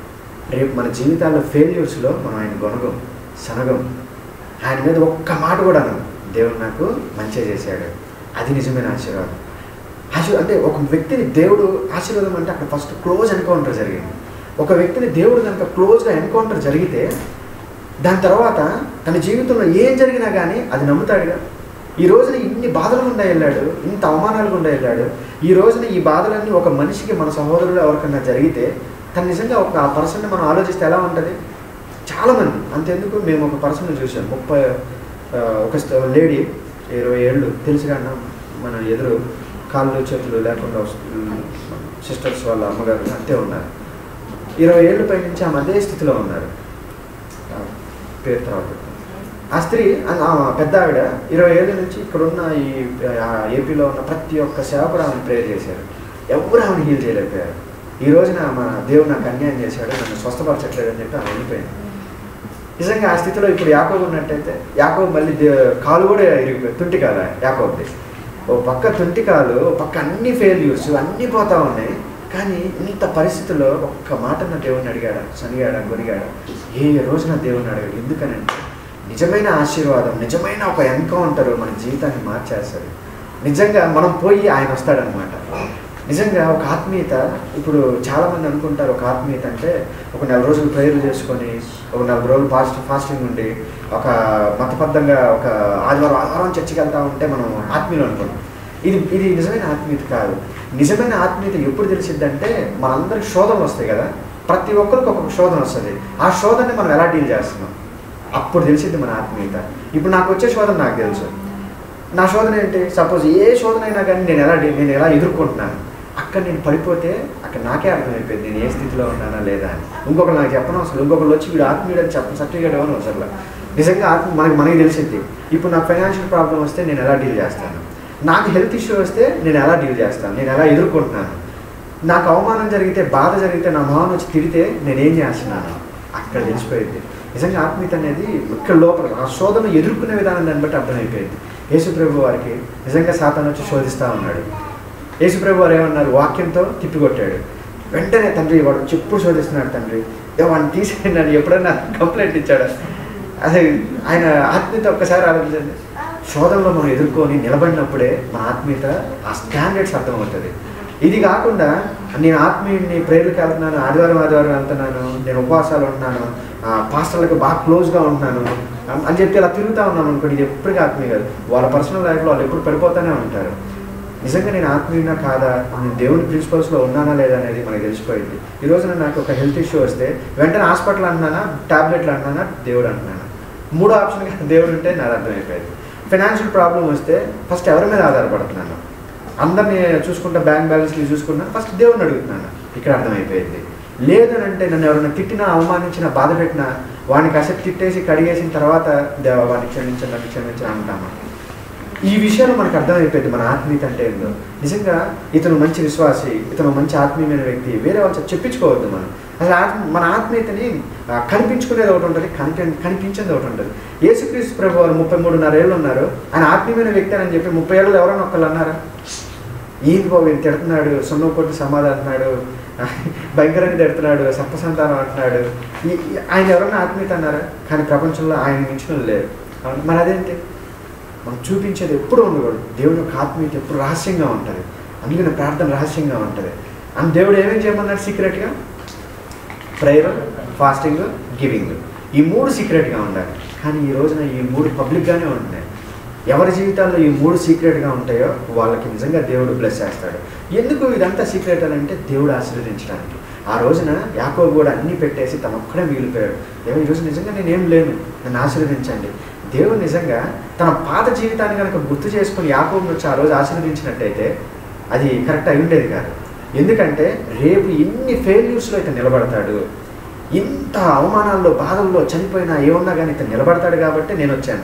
రేపు మన జీవితాల్లో ఫెయిల్యూర్స్లో మనం ఆయన గొనగం సనగం ఆయన మీద ఒక్క మాట కూడా అనం దేవుడు నాకు మంచిగా చేశాడు అది నిజమైన ఆశీర్వాదం ఆశీర్ అంటే ఒక వ్యక్తిని దేవుడు ఆశీర్వాదం అంటే అక్కడ ఫస్ట్ క్లోజ్ ఎన్కౌంటర్ జరిగింది ఒక వ్యక్తిని దేవుడు కనుక క్లోజ్గా ఎన్కౌంటర్ జరిగితే దాని తర్వాత తన జీవితంలో ఏం జరిగినా కానీ అది నమ్ముతాడుగా ఈ రోజున ఇన్ని బాధలు గుండా వెళ్ళాడు ఇంత అవమానాలు గుండా వెళ్ళాడు ఈ రోజున ఈ బాధలన్నీ ఒక మనిషికి మన సహోదరుడు ఎవరికన్నా జరిగితే తను నిజంగా ఒక ఆ పర్సన్ని మనం ఆలోచిస్తే ఎలా ఉంటుంది చాలామంది అంతెందుకు మేము ఒక పర్సన్ చూసాం ముప్పై ఆ, ఒక లేడీ ఇరవై ఏళ్ళు తెలుసు కానీ మన ఎదురు కాళ్ళు చేతులు లేకుండా సిస్టర్స్ వాళ్ళ అమ్మగారు అంతే ఉన్నారు ఇరవై ఏళ్ళ పై నుంచి ఆమె అదే స్థితిలో ఉన్నారు ఆ, పేరు తర్వాత చెప్తాను. ఆ స్త్రీ ఆ- ఆ పెద్ద ఆవిడ ఇరవై ఏళ్ళ నుంచి ఇక్కడ ఉన్న ఈ ఆ, ఏపీలో ఉన్న ప్రతి ఒక్క సేవకుడు ఆమెను ప్రేయర్ చేశారు ఎవరు ఆమెను హీల్ చేయలేకపోయారు ఈ రోజున మన దేవుడు నాకు అన్యాయం చేశాడు నన్ను స్వస్థపరచట్లేదు అని చెప్పి ఆమె వెళ్ళిపోయింది నిజంగా ఆ స్థితిలో ఇప్పుడు యాకోబు ఉన్నట్టయితే యాకోబు మళ్ళీ దే కాలు కూడా ఇరిగిపోయి తుంటి కాల యాకోబుది ఓ పక్క తుంటి కాలు ఓ పక్క అన్ని ఫెయిల్యూర్స్ అన్నీ పోతా ఉన్నాయి కానీ ఇంత పరిస్థితుల్లో ఒక్క మాట నా దేవుడిని అడిగాడా సనిగాడా గొనిగాడా ఏ రోజున దేవుడిని అడిగాడు ఎందుకనంటే నిజమైన ఆశీర్వాదం నిజమైన ఒక ఎన్కౌంటర్ మన జీవితాన్ని మార్చేస్తుంది నిజంగా మనం పోయి ఆయన వస్తాడనమాట నిజంగా ఒక ఆత్మీయత ఇప్పుడు చాలామంది అనుకుంటారు ఒక ఆత్మీయత అంటే ఒక నెల రోజులు ప్రేయర్లు చేసుకొని ఒక నలభై రోజులు ఫాస్ట్ ఫాస్టింగ్ ఉండి ఒక మతబద్ధంగా ఒక ఆదివారం ఆదివారం చర్చికి వెళ్తా ఉంటే మనం ఆత్మీయులు అనుకుంటాం ఇది ఇది నిజమైన ఆత్మీయత కాదు నిజమైన ఆత్మీయత ఎప్పుడు తెలిసిద్దంటే మనందరికి శోధనలు వస్తాయి కదా ప్రతి ఒక్కరికి ఒక్కొక్క శోధన వస్తుంది ఆ శోధనని మనం ఎలా డీల్ చేస్తున్నాం అప్పుడు తెలిసిద్ది మన ఆత్మీయత ఇప్పుడు నాకు వచ్చే శోధన నాకు తెలుసు నా శోధన ఏంటి సపోజ్ ఏ శోధన అయినా కానీ నేను ఎలా డీ- నేను ఎలా ఎదుర్కొంటున్నాను అక్కడ నేను పడిపోతే అక్కడ నాకే అర్థమైపోయింది నేను ఏ స్థితిలో ఉన్నానా లేదా అని ఇంకొకరు నాకు చెప్పను అసలు ఇంకొకరు వచ్చి వీడు ఆత్మీయుడు అని చెప్ప సర్టిఫికేట్ ఇవ్వను అసలు నిజంగా ఆత్మ మనకి మనకి తెలిసింది ఇప్పుడు నాకు ఫైనాన్షియల్ ప్రాబ్లం వస్తే నేను ఎలా డీల్ చేస్తాను నాకు హెల్త్ ఇష్యూ వస్తే నేను ఎలా డీల్ చేస్తాను నేను ఎలా ఎదుర్కొంటున్నాను నాకు అవమానం జరిగితే బాధ జరిగితే నా మొహం వచ్చి తిడితే నేనేం చేస్తున్నాను అక్కడ తెలిసిపోయింది నిజంగా ఆత్మీయత అనేది ఇక్కడ లోపల ఆ శోధన ఎదుర్కొనే విధానం దాన్ని బట్టి అర్థమైపోయింది యేసుప్రభు వారికి నిజంగా సాతాను వచ్చి శోధిస్తూ ఉన్నాడు యేసుప్రభు వారు ఏమన్నారు వాక్యంతో తిప్పికొట్టాడు వెంటనే తండ్రి వాడు చెప్పుడు శోధిస్తున్నాడు తండ్రి ఏ వాడిని తీసేయండి అని ఎప్పుడన్నా కంప్లైంట్ ఇచ్చాడు అదే ఆయన ఆత్మీయత ఒక్కసారి ఆలోచించండి శోధనలో మనం ఎదుర్కొని నిలబడినప్పుడే మన ఆత్మీయత ఆ స్టాండర్డ్స్ అర్థమవుతుంది ఇది కాకుండా నేను ఆత్మీయుడిని ప్రేర్లకు వెళ్తున్నాను ఆదివారం ఆదివారం వెళ్తున్నాను నేను ఉపవాసాలు ఉంటున్నాను ఆ, పాస్టర్లకు బాగా క్లోజ్గా ఉంటున్నాను అన్- అని చెప్పి అలా తిరుగుతూ ఉన్నాను అనుకోండి ఇది ఎప్పటికీ ఆత్మీయ కాదు వాళ్ళ పర్సనల్ లైఫ్లో వాళ్ళు ఎప్పుడు పడిపోతూనే ఉంటారు నిజంగా నేను ఆత్మీయునా కాదా నేను దేవుని ప్రిన్సిపల్స్లో ఉన్నానా లేదా అనేది మనకు తెలిసిపోయింది ఈ రోజున నాకు ఒక హెల్త్ ఇష్యూ వస్తే వెంటనే హాస్పిటల్ అంటున్నానా టాబ్లెట్లు అంటున్నానా దేవుడు అంటున్నానా మూడో ఆప్షన్ దేవుడు ఉంటే నాకు అర్థమైపోయింది ఫైనాన్షియల్ ప్రాబ్లం వస్తే ఫస్ట్ ఎవరి మీద ఆధారపడుతున్నాను అందరిని చూసుకుంటా బ్యాంక్ బ్యాలెన్స్ని చూసుకున్నాను ఫస్ట్ దేవుడిని అడుగుతున్నాను ఇక్కడ అర్థమైపోయింది లేదని అంటే నన్ను ఎవరైనా తిట్టినా అవమానించినా బాధ పెట్టినా వాడిని కాసేపు తిట్టేసి కడిగేసిన తర్వాత దేవా వాడిని క్షమించండి నన్ను క్షమించండి అంటాము ఈ విషయాలు మనకు అర్థమైపోయింది మన ఆత్మీయత అంటే ఏందో నిజంగా ఇతను మంచి విశ్వాసి ఇతను మంచి ఆత్మీయమైన వ్యక్తి వేరే వాళ్ళు చెప్పించుకోవద్దు మనం అసలు ఆత్మ మన ఆత్మీయతని ఆ, కనిపించుకునేది ఒకటి ఉంటుంది కనిపి కనిపించేది ఒకటి ఉంటుంది యేసుక్రీస్తు ప్రభు వారు ముప్పై మూడున్నర ఏళ్ళు ఉన్నారు ఆయన ఆత్మీయమైన వ్యక్తి అని చెప్పి ముప్పై ఏళ్ళు ఎవరైనా ఒకళ్ళు అన్నారా ఏంది బాబు ఈయన తిడుతున్నాడు సున్నం కొట్టి సమాధి అంటున్నాడు భయంకరంగా తిడుతున్నాడు సప్పసంతానం అంటున్నాడు ఈ- ఈ- ఆయన ఎవరైనా ఆత్మీయత అన్నారా కానీ ప్రపంచంలో ఆయన మించిన వాళ్ళు లేరు అవును, మరి అదేంటి మనం చూపించేది ఎప్పుడు ఉండకూడదు దేవుని యొక్క ఆత్మీయత ఎప్పుడు రహస్యంగా ఉంటుంది అందుకని ప్రార్థన రహస్యంగా ఉంటుంది అండ్ దేవుడు ఏమేమి చేయమన్నాడు సీక్రెట్గా ప్రేయర్ ఫాస్టింగ్ గివింగ్ ఈ మూడు సీక్రెట్గా ఉండాలి కానీ ఈ రోజున ఈ మూడు పబ్లిక్గానే ఉంటున్నాయి ఎవరి జీవితాల్లో ఈ మూడు సీక్రెట్గా ఉంటాయో వాళ్ళకి నిజంగా దేవుడు బ్లెస్ చేస్తాడు ఎందుకు ఇదంతా సీక్రెట్ అని అంటే దేవుడు ఆశీర్వదించడానికి ఆ రోజున యాకోబు కూడా అన్నీ పెట్టేసి తను ఒక్కడే మిగిలిపోయాడు దేవుడు ఈరోజు నిజంగా నేనేం లేను నన్ను ఆశీర్వదించండి దేవుడు నిజంగా తన పాత జీవితాన్ని కనుక గుర్తు చేసుకుని యాకోబుని వచ్చి ఆ రోజు ఆశీర్వదించినట్టయితే అది కరెక్ట్ అయి ఉండేది కాదు ఎందుకంటే రేపు ఎన్ని ఫెయిల్యూర్స్లో ఇతను నిలబడతాడు ఇంత అవమానాల్లో బాధల్లో చనిపోయినా ఏమన్నా కానీ ఇతను నిలబడతాడు కాబట్టి నేను వచ్చాను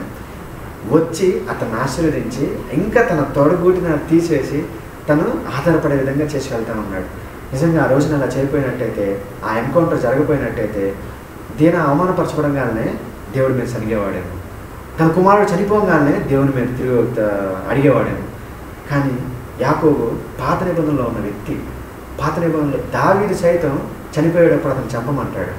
వచ్చి అతన్ని ఆశీర్వదించి ఇంకా తన తొడగూటిన తీసేసి తను ఆధారపడే విధంగా చేసి వెళ్తా ఉన్నాడు నిజంగా ఆ రోజున అలా చేయకపోయినట్టయితే ఆ ఎన్కౌంటర్ జరగపోయినట్టయితే దీన అవమానపరచబడంగానే దేవుడి మీద సనిగేవాడేమో తన కుమారుడు చనిపోగానే దేవుని మీద తిరిగి త- అడిగేవాడేమో కానీ యాకోబు పాత నిబంధనలో ఉన్న వ్యక్తి పాత నిబంధనలో దావీదు సైతం చనిపోయేటప్పుడు అతను చంపమంటాడు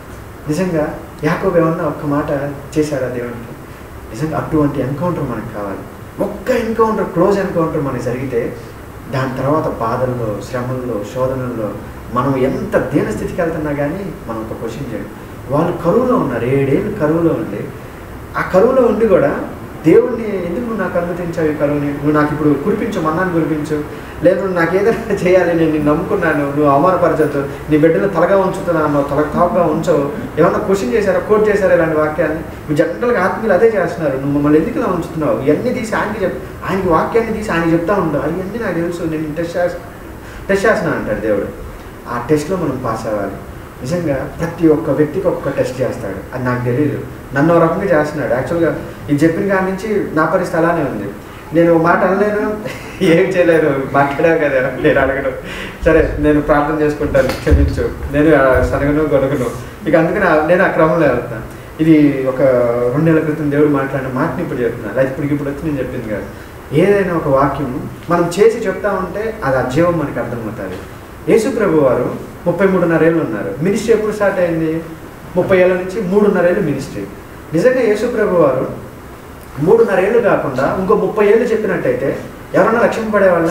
నిజంగా యాకోబు ఏమన్నా ఒక్క మాట చేశాడా దేవునికి నిజంగా అటువంటి ఎన్కౌంటర్ మనకు కావాలి ఒక్క ఎన్కౌంటర్ క్లోజ్ ఎన్కౌంటర్ మనకి జరిగితే దాని తర్వాత బాధల్లో శ్రమల్లో శోధనల్లో మనం ఎంత దీన స్థితికి వెళ్తున్నా కానీ మనం ఒక క్వశ్చన్ చేయం వాళ్ళు కరువులో ఉన్నారు ఏడేళ్ళు కరువులో ఉండి ఆ కరువులో ఉండి కూడా దేవుణ్ణి ఎందుకు నువ్వు నాకు అనుమతించావు ఈ కరువుని నువ్వు నాకు ఇప్పుడు కురిపించు మన్నాన్ని కురిపించు లేదు నువ్వు నాకు ఏదైనా చేయాలి నేను నిన్ను నమ్ముకున్నాను నువ్వు అవమానపరచద్దు నీ బిడ్డను తలగా ఉంచుతున్నాను తల తాపుగా ఉంచవు ఏమన్నా క్వశ్చన్ చేశారా కోట్ చేశారా ఇలాంటి వాక్యాన్ని నువ్వు జనరల్గా ఆత్మీయులు అదే చేస్తున్నారు నువ్వు మమ్మల్ని ఎందుకు ఇలా ఉంచుతున్నావు ఇవన్నీ తీసి ఆయనకి చెప్ ఆయనకి వాక్యాన్ని తీసి ఆయన చెప్తా ఉంటావు అవన్నీ నాకు తెలుసు నేను టెస్ట్ చేస్తా టెస్ట్ చేస్తున్నాను అంటాడు దేవుడు ఆ టెస్ట్లో మనం పాస్ అవ్వాలి నిజంగా ప్రతి ఒక్క వ్యక్తికి ఒక్క టెస్ట్ చేస్తాడు అది నాకు తెలియదు నన్ను ఒక రకంగా చేస్తున్నాడు యాక్చువల్గా ఇది చెప్పిన కాడి నుంచి నా పరిస్థితి అలానే ఉంది నేను ఒక మాట అనలేను ఏం చేయలేను మాట్లాడావు కదా నేను అడగను సరే నేను ప్రార్థన చేసుకుంటాను క్షమించు నేను ఆ సనగను గొనగను ఇక అందుకని ఆ- నేను ఆ క్రమంలో వెళ్తాను ఇది ఒక రెండు నెలల క్రితం దేవుడు మాట్లాడిన మాటని ఇప్పుడు చెప్తున్నాను అది ఇప్పుడు ఇప్పుడు వచ్చి నేను చెప్పింది కాదు ఏదైనా ఒక వాక్యం మనం చేసి చెప్తా ఉంటే అది ఆ జీవం మనకి అర్థమవుతుంది యేసు ప్రభు వారు ముప్పై మూడున్నర ఏళ్ళు ఉన్నారు మినిస్ట్రీ ఎప్పుడు స్టార్ట్ అయింది ముప్పై ఏళ్ళ నుంచి మూడున్నర ఏళ్ళు మినిస్ట్రీ నిజంగా యేసు ప్రభు వారు మూడున్నర ఏళ్ళు కాకుండా ఇంకో ముప్పై ఏళ్ళు చెప్పినట్టయితే ఎవరన్నా రక్షింపబడేవాళ్ళ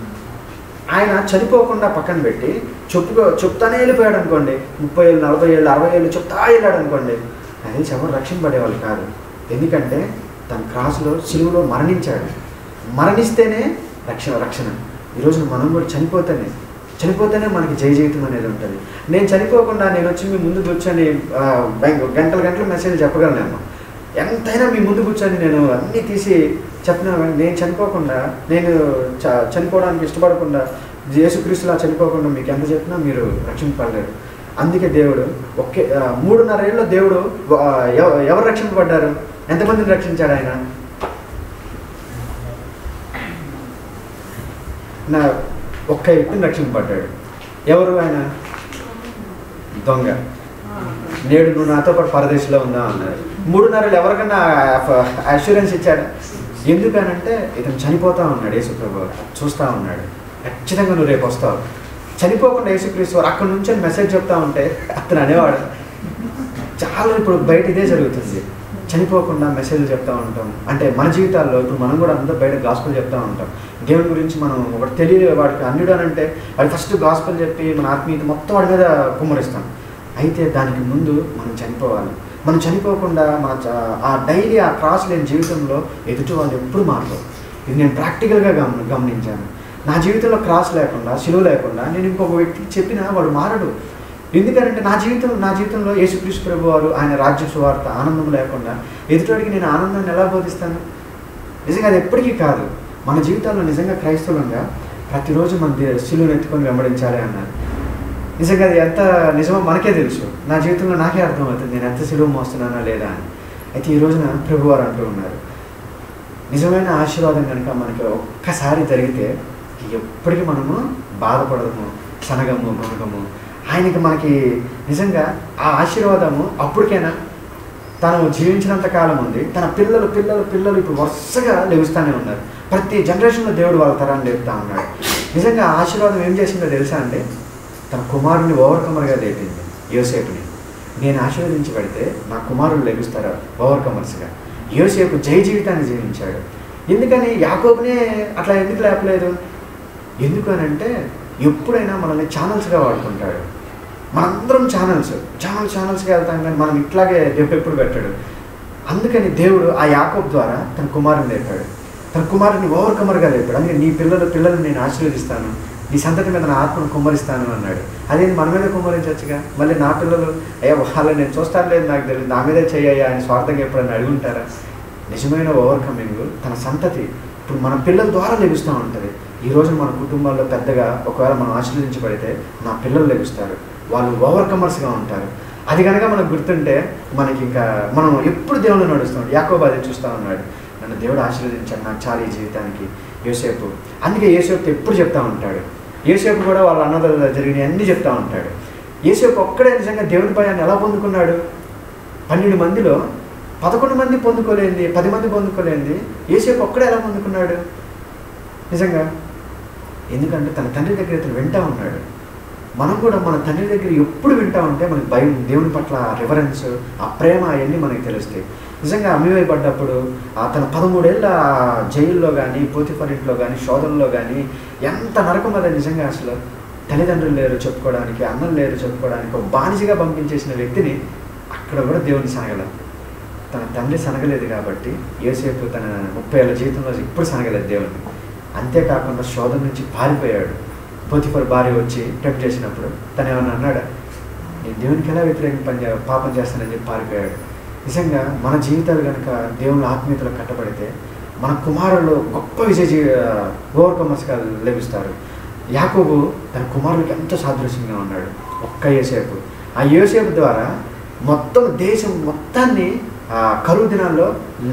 ఆయన చనిపోకుండా పక్కన పెట్టి చెప్పుకో చెప్తానే వెళ్ళిపోయాడు అనుకోండి ముప్పై ఏళ్ళు నలభై ఏళ్ళు అరవై ఏళ్ళు చెప్తా వెళ్ళాడు అనుకోండి అది ఎవరు రక్షింపబడేవాళ్ళు కాదు ఎందుకంటే తన క్రాస్లో సిలువలో మరణించాడు మరణిస్తేనే రక్షణ రక్షణ ఈరోజు మనం కూడా చనిపోతేనే చనిపోతేనే మనకి జయ జీవితం అనేది ఉంటుంది నేను చనిపోకుండా నేను వచ్చి మీ ముందు కూర్చొని ఆ, గం- గంటల గంటల మెసేజ్ చెప్పగలను ఎంతైనా మీ ముందు కూర్చొని నేను అన్నీ తీసి చెప్పిన నేను చనిపోకుండా నేను చ చనిపోవడానికి ఇష్టపడకుండా యేసుక్రీస్తులా చనిపోకుండా మీకు ఎంత చెప్పినా మీరు రక్షింపడలేరు అందుకే దేవుడు ఒకే ఆ, మూడున్నర ఏళ్ళలో దేవుడు ఆ, ఎవ- ఎవరు రక్షింపబడ్డారు ఎంతమందిని రక్షించాడు ఆయన నా ఒక్క వ్యక్తిని రక్షింపబడ్డాడు ఎవరు ఆయన దొంగ నేడు నువ్వు నాతో పాటు పరదేశంలో ఉందా అన్నారు మూడున్నరలు ఎవరికన్నా అష్యూరెన్స్ ఇచ్చాడు ఎందుకనంటే ఇతను చనిపోతా ఉన్నాడు యేసుప్రభు చూస్తూ ఉన్నాడు ఖచ్చితంగా నువ్వు రేపు వస్తావు చనిపోకుండా యేసుక్రీస్తు వారు అక్కడ నుంచి మెసేజ్ చెప్తా ఉంటే అతను అనేవాడు చాలా ఇప్పుడు బయట ఇదే జరుగుతుంది చనిపోకుండా మెసేజ్లు చెప్తా ఉంటాం అంటే మన జీవితాల్లో ఇప్పుడు మనం కూడా అందరూ బయట గాస్పుల్ చెప్తా ఉంటాం దేవుని గురించి మనం ఒకటి తెలియదు వాడికి అన్యుడు అని అంటే వాడి ఫస్ట్ గాస్పుల్ చెప్పి మన ఆత్మీయత మొత్తం వాడి మీద కుమ్మరిస్తాం అయితే దానికి ముందు మనం చనిపోవాలి మనం చనిపోకుండా మన చ- ఆ డైలీ ఆ క్రాస్ లేని జీవితంలో ఎదుటి వాళ్ళు ఎప్పుడు మారరు ఇది నేను ప్రాక్టికల్గా గమ గమనించాను నా జీవితంలో క్రాస్ లేకుండా సిలువ లేకుండా నేను ఇంకొక వ్యక్తికి చెప్పినా వాడు మారడు ఎందుకంటే నా జీవితం నా జీవితంలో యేసుక్రీస్తు ప్రభు వారు ఆయన రాజ్య సువార్త ఆనందం లేకుండా ఎదుటివాడికి నేను ఆనందాన్ని ఎలా బోధిస్తాను నిజంగా అది ఎప్పటికీ కాదు మన జీవితాల్లో నిజంగా క్రైస్తవులంగా ప్రతిరోజు మన దే- శిలువను ఎత్తుకొని వెంబడించాలి అన్నారు నిజంగా అది ఎంత నిజమో మనకే తెలుసు నా జీవితంలో నాకే అర్థమవుతుంది నేను ఎంత సిలువ మోస్తున్నానా లేదా అని అయితే ఈ రోజున ప్రభువారు అంటూ ఉన్నారు నిజమైన ఆశీర్వాదం కనుక మనకి ఒక్కసారి జరిగితే ఎప్పటికీ మనము బాధపడము సనగము గొనగము ఆయనకి మనకి నిజంగా ఆ ఆశీర్వాదము అప్పటికైనా తను జీవించినంత కాలం ఉంది తన పిల్లలు పిల్లలు పిల్లలు ఇప్పుడు వరుసగా లెగుస్తూనే ఉన్నారు ప్రతి జనరేషన్లో దేవుడు వాళ్ళ తరాన్ని లేపుతా ఉన్నాడు నిజంగా ఆ ఆశీర్వాదం ఏం చేసిందో తెలుసా అండి తన కుమారుని ఓవర్కమర్గా లేపింది యోసేపుని నేను ఆశీర్వదించి పెడితే నా కుమారులు లెగుస్తారు ఓవర్కమర్స్గా యోసేపు జై జీవితాన్ని జీవించాడు ఎందుకని యాకోబునే అట్లా ఎందుకు లేపలేదు ఎందుకు అని అంటే ఎప్పుడైనా మనల్ని ఛానల్స్గా వాడుకుంటాడు మనందరం ఛానల్స్ ఛానల్ ఛానల్స్గా వెళ్తాం కానీ మనం ఇట్లాగే దేవుడు ఎప్పుడు పెట్టాడు అందుకని దేవుడు ఆ యాకోబ్ ద్వారా తన కుమారుని లేపాడు తన కుమారుని ఓవర్కమర్గా లేపాడు అందుకే నీ పిల్లల పిల్లల్ని నేను ఆశీర్వదిస్తాను నీ సంతతి మీద నా ఆత్మను కుమ్మరిస్తాను అన్నాడు అదే మన మీద కుమ్మరించచ్చుగా మళ్ళీ నా పిల్లలు అయ్యా వాళ్ళని నేను చూస్తాను లేదు నాకు తెలియదు నా మీదే చెయ్యా అని స్వార్థంగా ఎప్పుడన్నా అడుగుంటారా నిజమైన ఓవర్కమింగ్ తన సంతతి ఇప్పుడు మన పిల్లల ద్వారా లభిస్తూ ఉంటుంది ఈ రోజు మన కుటుంబాల్లో పెద్దగా ఒకవేళ మనం ఆశీర్వదించబడితే నా పిల్లలు లభిస్తారు వాళ్ళు ఓవర్కమర్స్గా ఉంటారు అది కనుక మనకు గుర్తుంటే మనకి ఇంకా మనం ఎప్పుడు దేవుళ్ళు నడుస్తాం యాకోబు అది చూస్తూ ఉన్నాడు నన్ను దేవుడు ఆశీర్వదించాడు నాకు చాలా ఈ జీవితానికి యోసేపు అందుకే యోసేపు ఎప్పుడు చెప్తా ఉంటాడు యోసేపు కూడా వాళ్ళ అన్నదాలు జరిగినవి అన్నీ చెప్తా ఉంటాడు యోసేపు ఒక్కడే నిజంగా దేవుని భయాన్ని ఎలా పొందుకున్నాడు పన్నెండు మందిలో పదకొండు మంది పొందుకోలేంది పది మంది పొందుకోలేంది యోసేపు ఒక్కడే ఎలా పొందుకున్నాడు నిజంగా ఎందుకంటే తన తండ్రి దగ్గర ఇతను వింటా ఉన్నాడు మనం కూడా మన తండ్రి దగ్గర ఎప్పుడు వింటా ఉంటే మనకి భయం దేవుని పట్ల రివరెన్స్ ఆ ప్రేమ అవన్నీ మనకి తెలుస్తాయి నిజంగా అమ్మివేయబడ్డప్పుడు ఆ తన పదమూడేళ్ళ జైల్లో కానీ పోతిఫర్ ఇంట్లో కానీ శోధనలో కానీ ఎంత నరకం అది నిజంగా అసలు తల్లిదండ్రులు లేరు చెప్పుకోవడానికి అన్నం లేరు చెప్పుకోవడానికి ఒక బానిసగా పంపించేసిన వ్యక్తిని అక్కడ కూడా దేవుని సనగలేదు తన తండ్రి సనగలేదు కాబట్టి ఏసేపు తన ముప్పై ఏళ్ళ జీవితంలో ఇప్పుడు సనగలేదు దేవుని అంతేకాకుండా శోధన నుంచి పారిపోయాడు పోతిఫర్ భార్య వచ్చి టెంప్ చేసినప్పుడు తను ఏమన్నా అన్నాడా నేను దేవునికి ఎలా వ్యతిరేకం పని చే- పాపం చేస్తానని చెప్పి పారిపోయాడు నిజంగా మన జీవితాలు కనుక దేవుని ఆత్మీయతలో కట్టబడితే మన కుమారులు గొప్ప విజయ జీ ఓవర్కమర్స్గా లభిస్తారు యాకోబు తన కుమారుడికి ఎంతో సాదృశ్యంగా ఉన్నాడు ఒక్క యోసేపు ఆ యోసేపు ద్వారా మొత్తం దేశం మొత్తాన్ని ఆ కరువు దినాల్లో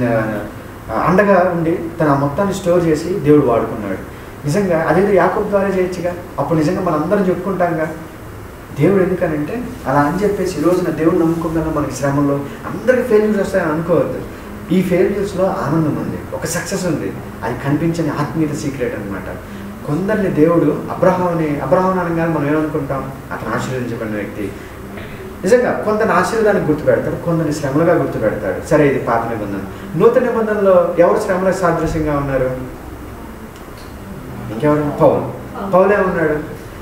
ఆ, అండగా ఉండి తన మొత్తాన్ని స్టోర్ చేసి దేవుడు వాడుకున్నాడు నిజంగా అదేదో యాకోబు ద్వారా చేయొచ్చుగా అప్పుడు నిజంగా మనం అందరం చెప్పుకుంటాంగా దేవుడు ఎందుకనంటే అలా అని చెప్పేసి ఈ రోజున దేవుడు నమ్ముకుంటున్నా మనకి శ్రమంలో అందరికి ఫెయిల్యూర్స్ వస్తాయని అనుకోవద్దు ఈ ఫెయిల్యూర్స్లో ఆనందం ఉంది ఒక సక్సెస్ ఉంది అది కనిపించని ఆత్మీయత సీక్రెట్ అన్నమాట కొందరిని దేవుడు అబ్రహాంని అబ్రహాం అనగానే మనం ఏమనుకుంటాం అతను ఆశీర్వదించబడిన వ్యక్తి నిజంగా కొందరిని ఆశీర్వాదానికి గుర్తుపెడతాడు కొందరిని శ్రమలుగా గుర్తుపెడతాడు సరే ఇది పాత నిబంధన నూతన నిబంధనలో ఎవరు శ్రమలకు సాదృశ్యంగా ఉన్నారు ఇంకెవరు పౌలు పౌలు ఏమన్నాడు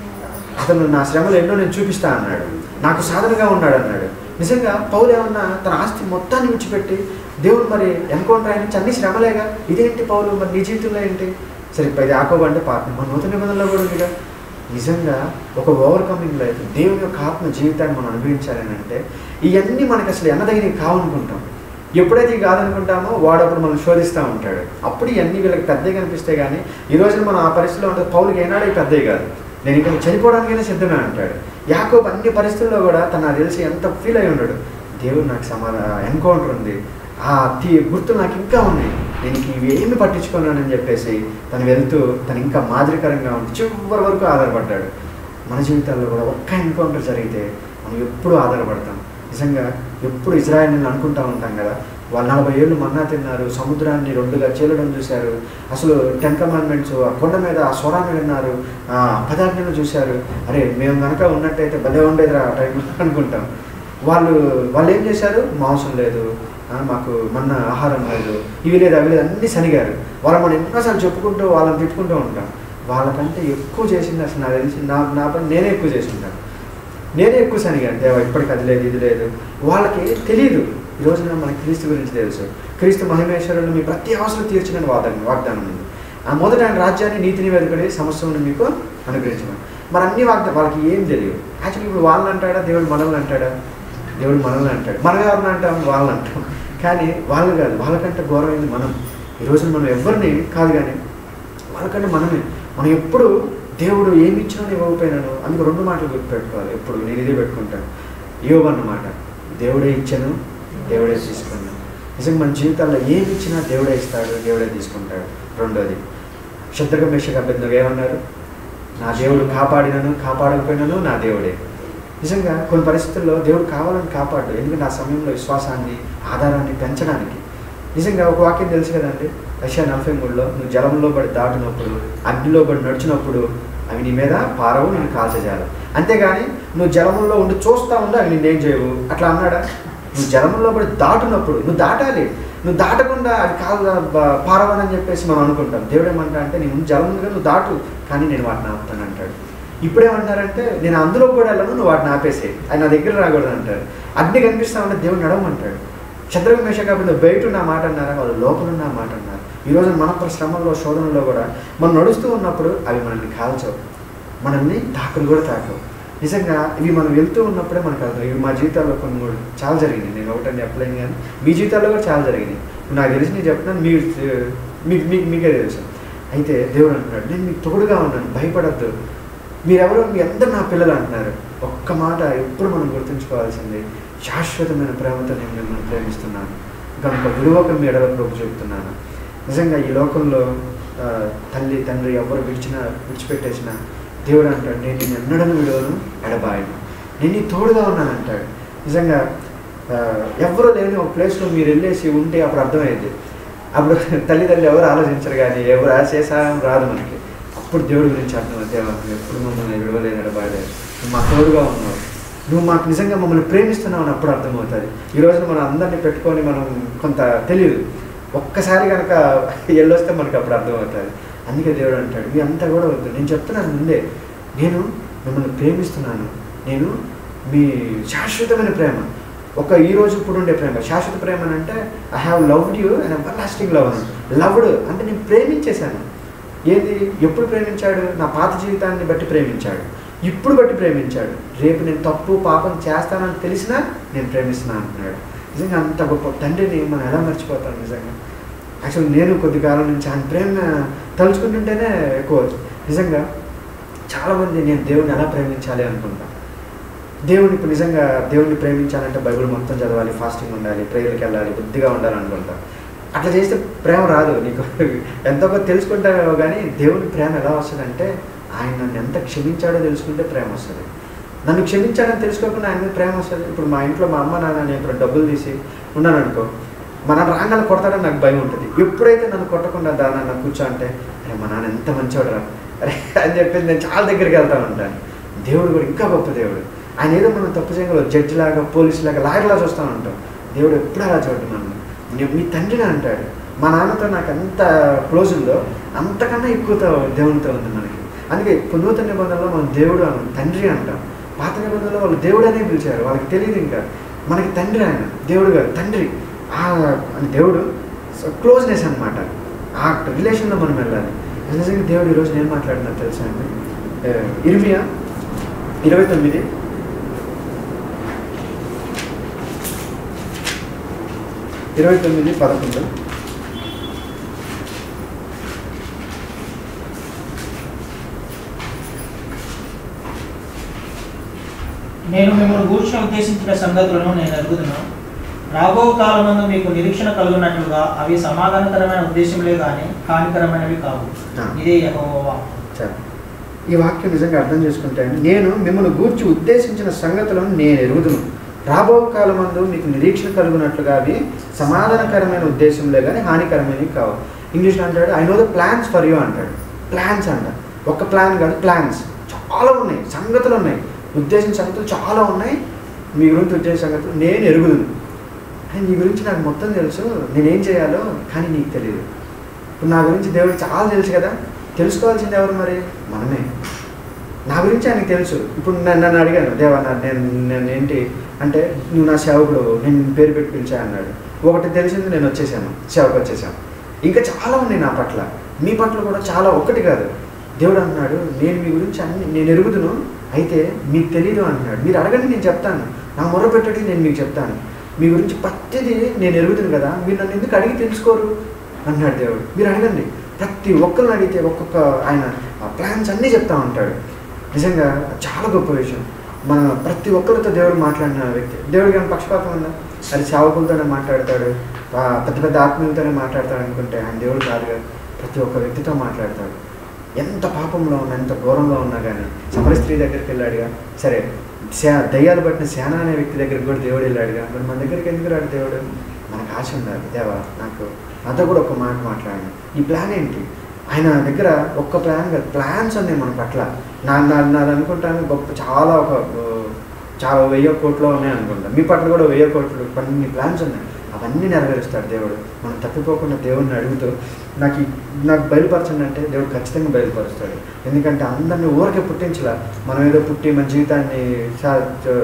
అతను నా శ్రమలు ఎన్నో నేను చూపిస్తా అన్నాడు నాకు సాధనగా ఉన్నాడు అన్నాడు నిజంగా పౌలు ఏమన్నా తన ఆస్తి మొత్తాన్ని విడిచిపెట్టి దేవుడు మరి ఎన్కౌంటర్ ఆయన అన్ని శ్రమలేగా ఇదేంటి పౌలు మరి నీ జీవితంలో ఏంటి సరే ఇప్పుడు ఇది ఆకోబ అంటే పాత మన నూతన నిబంధనలో కూడా ఉందిగా నిజంగా ఒక ఓవర్కమింగ్ లైఫ్ దేవుని యొక్క ఆత్మ జీవితాన్ని మనం అనుభవించాలని అంటే ఇవన్నీ మనకి అసలు ఎన్నదగినవి కావనుకుంటాం ఎప్పుడైతే ఇవి కాదనుకుంటామో వాడు అప్పుడు మనం శోధిస్తూ ఉంటాడు అప్పుడు ఇవన్నీ వీళ్ళకి పెద్దవి కనిపిస్తాయి కానీ ఈ రోజున మనం ఆ పరిస్థితిలో ఉంటే పౌలకి ఏనాడు ఇవి పెద్దవి కాదు నేను ఇక్కడ చనిపోవడానికైనా సిద్ధమే అంటాడు యాకోబ్ అన్ని పరిస్థితుల్లో కూడా తను నాకు తెలిసి ఎంత ఫీల్ అయి ఉన్నాడు దేవుడు నాకు సమాన ఎన్కౌంటర్ ఉంది ఆ తీ గుర్తులు నాకు ఇంకా ఉన్నాయి నేను ఇవి ఏమి పట్టించుకున్నానని చెప్పేసి తను వెళ్తూ తను ఇంకా మాదిరికరంగా ఉండి చివరి వరకు ఆధారపడ్డాడు మన జీవితాల్లో కూడా ఒక్క ఎన్కౌంటర్ జరిగితే మనం ఎప్పుడు ఆధారపడతాం నిజంగా ఎప్పుడు ఇజ్రాయల్ని అనుకుంటా ఉంటాం కదా వాళ్ళు నలభై ఏళ్ళు మన్నా తిన్నారు సముద్రాన్ని రెండుగా చీలడం చూశారు అసలు టెన్ కమాండ్మెంట్స్ ఆ కొండ మీద ఆ స్వరాన్ని విన్నారు ఆ పదార్థాలను చూశారు అరే మేము కనుక ఉన్నట్టయితే భలే ఉండేదిరా ఆ టైంలో అనుకుంటాం వాళ్ళు వాళ్ళు ఏం చేశారు మాంసం లేదు ఆ, మాకు మన్న ఆహారం లేదు ఇవి లేదు అవి లేదు అన్నీ సనిగారు వాళ్ళు మనం ఎన్నోసార్లు చెప్పుకుంటూ వాళ్ళని తిట్టుకుంటూ ఉంటాం వాళ్ళకంటే ఎక్కువ చేసింది అసలు నాకు తెలిసి నా నా పని నేనే ఎక్కువ చేసి ఉంటాను నేనే ఎక్కువ సనిగాను దేవా ఇప్పటికి అది లేదు ఇది లేదు వాళ్ళకి తెలియదు ఈ రోజున మనకి క్రీస్తు గురించి తెలుసు క్రీస్తు మహిమేశ్వరులు మీ ప్రతి అవసరం తీర్చిన వాగ్దానం వాగ్దానం ఉంది ఆ మొదట ఆయన రాజ్యాన్ని నీతిని వెనుకడి సమస్యను మీకు అనుగ్రహించమని మరి అన్ని వాగ్దా వాళ్ళకి ఏం తెలియదు యాక్చువల్లీ ఇప్పుడు వాళ్ళని అంటాడా దేవుడు మనల్ని అంటాడా దేవుడు మనల్ని అంటాడు మనం ఎవరిని అంటాం వాళ్ళని అంటాం కానీ వాళ్ళు కాదు వాళ్ళకంటే ఘోరమైంది మనం ఈ రోజున మనం ఎవరిని కాదు కానీ వాళ్ళకంటే మనమే మనం ఎప్పుడు దేవుడు ఏమి ఇచ్చినా ఇవ్వకపోయినాను అందుకు రెండు మాటలు గుర్తుపెట్టుకోవాలి ఎప్పుడు నేను ఇదే పెట్టుకుంటాను ఇవ్వన్నమాట దేవుడే ఇచ్చాను దేవుడే తీసుకున్నాను నిజంగా మన జీవితాల్లో ఏమి ఇచ్చినా దేవుడే ఇస్తాడు దేవుడే తీసుకుంటాడు రెండోది శత్రుఘ మేషక అభ్యర్థులు ఏమన్నారు నా దేవుడు కాపాడినను కాపాడకపోయినాను నా దేవుడే నిజంగా కొన్ని పరిస్థితుల్లో దేవుడు కావాలని కాపాడు ఎందుకంటే ఆ సమయంలో విశ్వాసాన్ని ఆధారాన్ని పెంచడానికి నిజంగా ఒక వాక్యం తెలుసు కదండి రష్యా నలభై మూడులో నువ్వు జలంలో పడి దాటినప్పుడు అగ్నిలో పడి నడిచినప్పుడు అవి నీ మీద పారవు నేను కాల్చజాలు అంతేగాని నువ్వు జలంలో ఉండి చూస్తా ఉండి అవి నిన్నేం చేయవు అట్లా అన్నాడా నువ్వు జలంలో పడి దాటునప్పుడు నువ్వు దాటాలి నువ్వు దాటకుండా అవి కాదు పారవని చెప్పేసి మనం అనుకుంటాం దేవుడు ఏమంటా అంటే నేను జలంగా నువ్వు దాటు కానీ నేను వాటిని ఆపుతాను అంటాడు ఇప్పుడేమంటారంటే నేను అందులో కూడా వెళ్ళను నువ్వు వాటిని ఆపేసే ఆయన నా దగ్గర రాకూడదు అంటారు అగ్ని కనిపిస్తా ఉంటే దేవుడు నడవమంటాడు చంద్రక మేష కాబట్టి బయట ఉన్న మాట అన్నారా వాళ్ళు లోపల ఉన్న మాట అన్నారు ఈరోజు మన శ్రమంలో శోధనలో కూడా మనం నడుస్తూ ఉన్నప్పుడు అవి మనల్ని కాల్చవు మనల్ని తాకులు కూడా తాకవు నిజంగా ఇవి మనం వెళ్తూ ఉన్నప్పుడే మనకు అర్థం ఇవి మా జీవితాల్లో కొన్ని కూడా చాలా జరిగినాయి నేను ఒకటని చెప్పలేను కానీ మీ జీవితాల్లో కూడా చాలా జరిగినాయి ఇప్పుడు నాకు తెలిసి నేను చెప్తున్నాను మీరు మీకు మీకు మీకే తెలుసు అయితే దేవుడు అంటున్నాడు నేను మీకు తోడుగా ఉన్నాను భయపడద్దు మీరెవరో మీ అందరు నా పిల్లలు అంటున్నారు ఒక్క మాట ఎప్పుడు మనం గుర్తుంచుకోవాల్సింది శాశ్వతమైన ప్రేమతో నేను మిమ్మల్ని ప్రేమిస్తున్నాను కనుక విలువక మీ ఎడల ప్రభు చెబుతున్నాను నిజంగా ఈ లోకంలో ఆ, తల్లి తండ్రి ఎవరు విడిచినా విడిచిపెట్టేసిన దేవుడు అంటాడు నేను నిన్ను ఎన్నడను విలువను ఎడబాయను నేను నీ తోడుగా ఉన్నాను అంటాడు నిజంగా ఆ, ఎవరు లేని ఒక ప్లేస్లో మీరు వెళ్ళేసి ఉంటే అప్పుడు అర్థమయ్యేది అప్పుడు తల్లిదండ్రులు ఎవరు ఆలోచించరు కానీ ఎవరు ఆ చేసాం రాదు మనకి అప్పుడు దేవుడి గురించి అర్థం దేవా నువ్వు ఎప్పుడు మమ్మల్ని విడవలేదు ఎడబాయలేదు నువ్వు మా తోడుగా ఉన్నావు నువ్వు మాకు నిజంగా మమ్మల్ని ప్రేమిస్తున్నావు అని అప్పుడు అర్థమవుతుంది ఈ రోజున మనం అందరినీ పెట్టుకొని మనం కొంత తెలియదు ఒక్కసారి కనుక వెళ్ళొస్తే మనకు అప్పుడు అర్థమవుతుంది అందుకే దేవుడు అంటాడు మీ అంతా కూడా వద్దు నేను చెప్తున్నాను ముందే నేను మిమ్మల్ని ప్రేమిస్తున్నాను నేను మీ శాశ్వతమైన ప్రేమ ఒక ఈ రోజు ఇప్పుడు ఉండే ప్రేమ శాశ్వత ప్రేమ అని అంటే I have loved you and everlasting love loved అంటే నేను ప్రేమించేశాను ఏది ఎప్పుడు ప్రేమించాడు నా పాత జీవితాన్ని బట్టి ప్రేమించాడు ఇప్పుడు బట్టి ప్రేమించాడు రేపు నేను తప్పు పాపం చేస్తానని తెలిసినా నేను ప్రేమిస్తున్నాను అంటున్నాడు నిజంగా అంత గొప్ప తండ్రిని మనం ఎలా మర్చిపోతాం నిజంగా యాక్చువల్ నేను కొద్ది కాలం నుంచి ఆయన ప్రేమ తలుచుకుంటుంటేనే ఎక్కువ నిజంగా చాలామంది నేను దేవుడిని ఎలా ప్రేమించాలి అనుకుంటా దేవుడిని ఇప్పుడు నిజంగా దేవుడిని ప్రేమించాలంటే బైబిల్ మొత్తం చదవాలి ఫాస్టింగ్ ఉండాలి ప్రేయర్కి వెళ్ళాలి బుద్ధిగా ఉండాలి అనుకుంటా అట్లా చేస్తే ప్రేమ రాదు నీకు ఎంతో కొంత తెలుసుకుంటావు కానీ దేవుని ప్రేమ ఎలా వస్తుందంటే ఆయన నన్ను ఎంత క్షమించాడో తెలుసుకుంటే ప్రేమ వస్తుంది నన్ను క్షమించాడని తెలుసుకోకుండా ఆయన మీద ప్రేమ వస్తుంది ఇప్పుడు మా ఇంట్లో మా అమ్మ నాన్న నేను ఇప్పుడు డబ్బులు తీసి ఉన్నాను అనుకో మా నాన్న రాగానే కొడతాడని నాకు భయం ఉంటుంది ఎప్పుడైతే నన్ను కొట్టకుండా దాని నన్ను కూర్చో అంటే అరే మా నాన్న ఎంత మంచివాడు రా అరే అని చెప్పేసి నేను చాలా దగ్గరికి వెళ్తాను ఉంటాను దేవుడు కూడా ఇంకా గొప్ప దేవుడు ఆయన ఏదో మనం తప్పు చేయగల జడ్జి లాగా పోలీసు లాగా లాయర్లా చూస్తాను ఉంటాం దేవుడు ఎప్పుడు అలా చూడటం నన్ను నీ- మీ తండ్రిని అంటాడు మా నాన్నతో నాకు ఎంత క్లోజ్ ఉందో అంతకన్నా ఎక్కువతో దేవునితో ఉంది మనకి అందుకే ఇప్పుడు నూతన నిబంధనలో మనం దేవుడు అనం తండ్రి అంటాం పాత నిబంధనలో వాళ్ళు దేవుడు అనే పిలిచారు వాళ్ళకి తెలియదు ఇంకా మనకి తండ్రి ఆయన దేవుడు గారు తండ్రి ఆ అని దేవుడు క్లోజ్నెస్ అనమాట ఆ రిలేషన్లో మనం వెళ్ళాలి నిజంగా దేవుడు ఈరోజు నేను మాట్లాడినా తెలుసా అండి ఏ, ఇర్మియా ఇరవై తొమ్మిది ఇరవై తొమ్మిది పదకొండు నేను మిమ్మల్ని గూర్చిన ఉద్దేశించిన సంగతులను నేను అడుగుతున్నాను రాబో కాలమందు మీకు నిరీక్షణ కలుగునట్లుగా అవి సమాధానకరమైన ఉద్దేశంలే కానీ హానికరమైనవి కావు ఆ. ఇదే యెహోవా చాలు. ఈ వాక్యం నిజంగా అర్థం చేసుకుంటే నేను మిమ్మల్ని గూర్చి ఉద్దేశించిన సంగతులను నేను ఎరుగుదును రాబో కాలమందు మీకు నిరీక్షణ కలుగునట్లుగా అవి సమాధానకరమైన ఉద్దేశంలే కానీ హానికరమైనవి కావు ఇంగ్లీష్లో అంటాడు I know the plans for you అంటాడు ప్లాన్స్ అంట ఒక ప్లాన్ కాదు ప్లాన్స్ చాలా ఉన్నాయి సంగతులు ఉన్నాయి ఉద్దేశించిన సంగతులు చాలా ఉన్నాయి మీ గురించి ఉద్దేశించిన సంగతులు నేను ఎరుగుదును అని నీ గురించి నాకు మొత్తం తెలుసు నేనేం చేయాలో కానీ నీకు తెలియదు ఇప్పుడు నా గురించి దేవుడికి చాలా తెలుసు కదా తెలుసుకోవాల్సింది ఎవరు మరి మనమే నా గురించి ఆయనకు తెలుసు ఇప్పుడు నన్ను నన్ను అడిగాను దేవా నా- నేను నేను ఏంటి అంటే నువ్వు నా సేవకుడు నేను నిన్ను పేరు పెట్టి పిలిచా అన్నాడు ఒకటి తెలిసింది నేను వచ్చేసాను సేవకు వచ్చేసాను ఇంకా చాలా ఉన్నాయి నా పట్ల మీ పట్ల కూడా చాలా ఒక్కటి కాదు దేవుడు అన్నాడు నేను మీ గురించి అన్ని నేను ఎరుగుదును అయితే మీకు తెలియదు అంటున్నాడు మీరు అడగండి నేను చెప్తాను నా మొర్ర పెట్టండి నేను మీకు చెప్తాను మీ గురించి ప్రతిదీ నేను ఎరుగుతుంది కదా మీరు నన్ను ఎందుకు అడిగి తెలుసుకోరు అన్నాడు దేవుడు మీరు అడగండి ప్రతి ఒక్కరిని అడిగితే ఒక్కొక్క ఆయన ప్లాన్స్ అన్నీ చెప్తా ఉంటాడు నిజంగా చాలా గొప్ప విషయం మన ప్రతి ఒక్కరితో దేవుడు మాట్లాడిన వ్యక్తి దేవుడికి ఏమైనా పక్షపాతం ఉందా అది సేవకులతోనే మాట్లాడతాడు ఆ పెద్ద పెద్ద ఆత్మీయులతోనే మాట్లాడతాడు అనుకుంటే ఆయన దేవుడు కాదుగా ప్రతి ఒక్క వ్యక్తితో మాట్లాడతాడు ఎంత పాపంలో ఉన్నా ఎంత ఘోరంలో ఉన్నా కానీ సమర స్త్రీ దగ్గరికి వెళ్ళాడుగా సరే శా దయ్యాలు పట్టిన సేన అనే వ్యక్తి దగ్గరికి కూడా దేవుడు వెళ్ళాడుగా మరి మన దగ్గరికి ఎందుకు రాడు దేవుడు మనకు ఆశ ఉండాలి దేవా నాకు నాతో కూడా ఒక మాట మాట్లాడండి ఈ ప్లాన్ ఏంటి ఆయన దగ్గర ఒక్క ప్లాన్ కాదు ప్లాన్స్ ఉన్నాయి మన పట్ల నా నా నాది అనుకుంటాను గొప్ప చాలా ఒక ఆ, చాలా వెయ్యి కోట్లు ఉన్నాయి అనుకుంటా మీ పట్ల కూడా వెయ్యి కోట్లు కొన్ని ప్లాన్స్ ఉన్నాయి అవన్నీ నెరవేరుస్తాడు దేవుడు మనం తప్పిపోకుండా దేవుడిని అడుగుతూ నాకు ఈ- నాకు బయలుపరచండి అంటే దేవుడు ఖచ్చితంగా బయలుపరుస్తాడు ఎందుకంటే అందరినీ ఊరికే పుట్టించలా మనం ఏదో పుట్టి మన జీవితాన్ని సా- చ-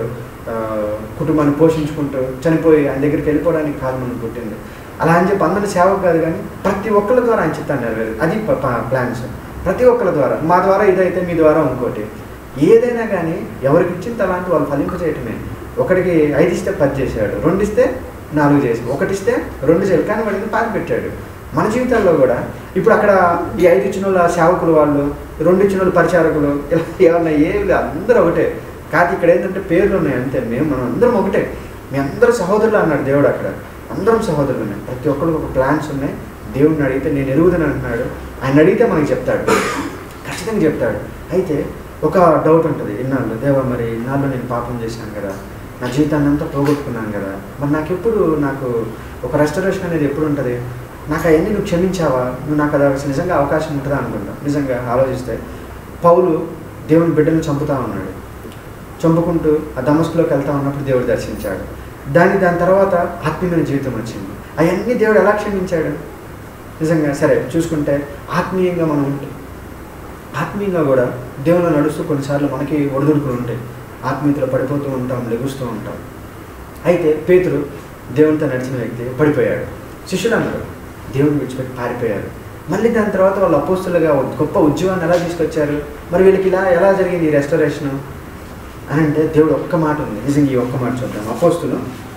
ఆ, కుటుంబాన్ని పోషించుకుంటూ చనిపోయి ఆయన దగ్గరికి వెళ్ళిపోవడానికి కాదు మనం పుట్టింది అలా అని చెప్పి అందరి సేవ కాదు కానీ ప్రతి ఒక్కరి ద్వారా ఆయన చిత్తాన్ని నెరవేరు అది ప్లాన్స్ ప్రతి ఒక్కరి ద్వారా మా ద్వారా ఇదైతే మీ ద్వారా ఇంకోటి ఏదైనా కానీ ఎవరికి ఇచ్చిన తలాంటి వాళ్ళు ఫలింప చేయటమే ఒకటికి ఐదు ఇస్తే పది చేశాడు రెండు ఇస్తే నాలుగు చేసి ఒకటి ఇస్తే రెండు చేయాలి కానీ వాడిని పాతి పెట్టాడు మన జీవితాల్లో కూడా ఇప్పుడు అక్కడ ఈ ఐదు ఇచ్చిన వాళ్ళ సేవకులు వాళ్ళు రెండు ఇచ్చిన వాళ్ళు పరిచారకులు ఇలా ఏమన్నా ఏమి లేదు అందరూ ఒకటే కాదు ఇక్కడ ఏంటంటే పేర్లు ఉన్నాయి అంతే మేము మనం అందరం ఒకటే మీ అందరూ సహోదరులు అన్నాడు దేవుడు అక్కడ అందరం సహోదరులు ఉన్నాయి ప్రతి ఒక్కరికి ఒక ప్లాన్స్ ఉన్నాయి దేవుడిని అడిగితే నేను ఎరుగుదని అంటున్నాడు ఆయన అడిగితే మనకి చెప్తాడు ఖచ్చితంగా చెప్తాడు అయితే ఒక డౌట్ ఉంటుంది ఇన్నాళ్ళు దేవా మరి ఇన్నాళ్ళు నేను పాపం చేశాను కదా నా జీవితాన్ని అంతా పోగొట్టుకున్నాను కదా మరి నాకు ఎప్పుడు నాకు ఒక రెస్టరేషన్ అనేది ఎప్పుడు ఉంటుంది నాకు అవన్నీ నువ్వు క్షమించావా నువ్వు నాకు అది అసలు నిజంగా అవకాశం ఉంటుందా అనుకుంటా నిజంగా ఆలోచిస్తే పౌలు దేవుని బిడ్డను చంపుతా ఉన్నాడు చంపుకుంటూ ఆ దమస్కులోకి వెళ్తా ఉన్నప్పుడు దేవుడు దర్శించాడు దాని దాని తర్వాత ఆత్మీయమైన జీవితం వచ్చింది అవన్నీ దేవుడు ఎలా క్షమించాడు నిజంగా సరే చూసుకుంటే ఆత్మీయంగా మనం ఉంటే ఆత్మీయంగా కూడా దేవుళ్ళు నడుస్తూ కొన్నిసార్లు మనకి ఒడిదుడుకులు ఉంటాయి ఆత్మీయతలో పడిపోతూ ఉంటాం లెగుస్తూ ఉంటాం అయితే పేతురు దేవునితో నడిచిన వ్యక్తి పడిపోయాడు శిష్యులు అన్నారు దేవుని విడిచిపెట్టి పారిపోయారు మళ్ళీ దాని తర్వాత వాళ్ళు అపోస్తులుగా గొప్ప ఉద్యోగాన్ని ఎలా తీసుకొచ్చారు మరి వీళ్ళకి ఇలా ఎలా జరిగింది ఈ రెస్టరేషన్ అని అంటే దేవుడు ఒక్క మాట ఉంది నిజంగా ఈ ఒక్క మాట చూద్దాం అపోస్తులు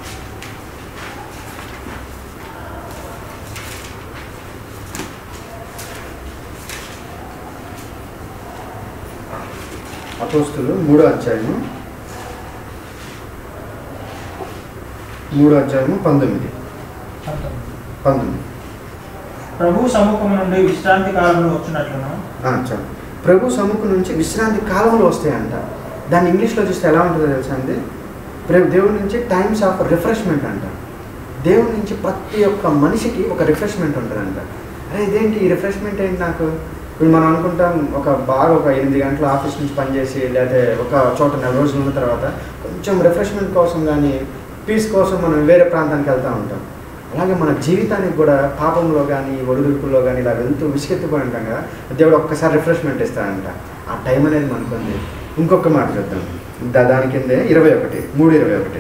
అపోస్తులు మూడో అధ్యాయము మూడో అధ్యాయము పంతొమ్మిది పంతొమ్మిది ప్రభు సముఖం నుండి విశ్రాంతి కాలంలో వచ్చినట్లును ఆ, చాలు ప్రభు సముఖం నుంచి విశ్రాంతి కాలంలో వస్తాయంట దాన్ని ఇంగ్లీష్లో చూస్తే ఎలా ఉంటుందో తెలుసా అండి ప్రభు దేవుడి నుంచి టైమ్స్ ఆఫ్ రిఫ్రెష్మెంట్ అంట దేవుడి నుంచి ప్రతి ఒక్క మనిషికి ఒక రిఫ్రెష్మెంట్ ఉంటుందంట అరే ఇదేంటి ఈ రిఫ్రెష్మెంట్ ఏంటి నాకు ఇప్పుడు మనం అనుకుంటాం ఒక బాగా ఒక ఎనిమిది గంటల ఆఫీస్ నుంచి పనిచేసి లేకపోతే ఒక చోట నెల రోజులు ఉన్న తర్వాత కొంచెం రిఫ్రెష్మెంట్ కోసం కానీ పీస్ కోసం మనం వేరే ప్రాంతానికి వెళ్తూ ఉంటాం అలాగే మన జీవితానికి కూడా పాపంలో కానీ ఒడిదుడుకుల్లో కానీ ఇలా వెళ్తూ విసిగెత్తిపోయి ఉంటాం కదా దేవుడు ఒక్కసారి రిఫ్రెష్మెంట్ ఇస్తాడంట ఆ టైం అనేది మనకుంది ఇంకొక మాట చూద్దాం దా- దాని కిందే ఇరవై ఒకటి మూడు ఇరవై ఒకటి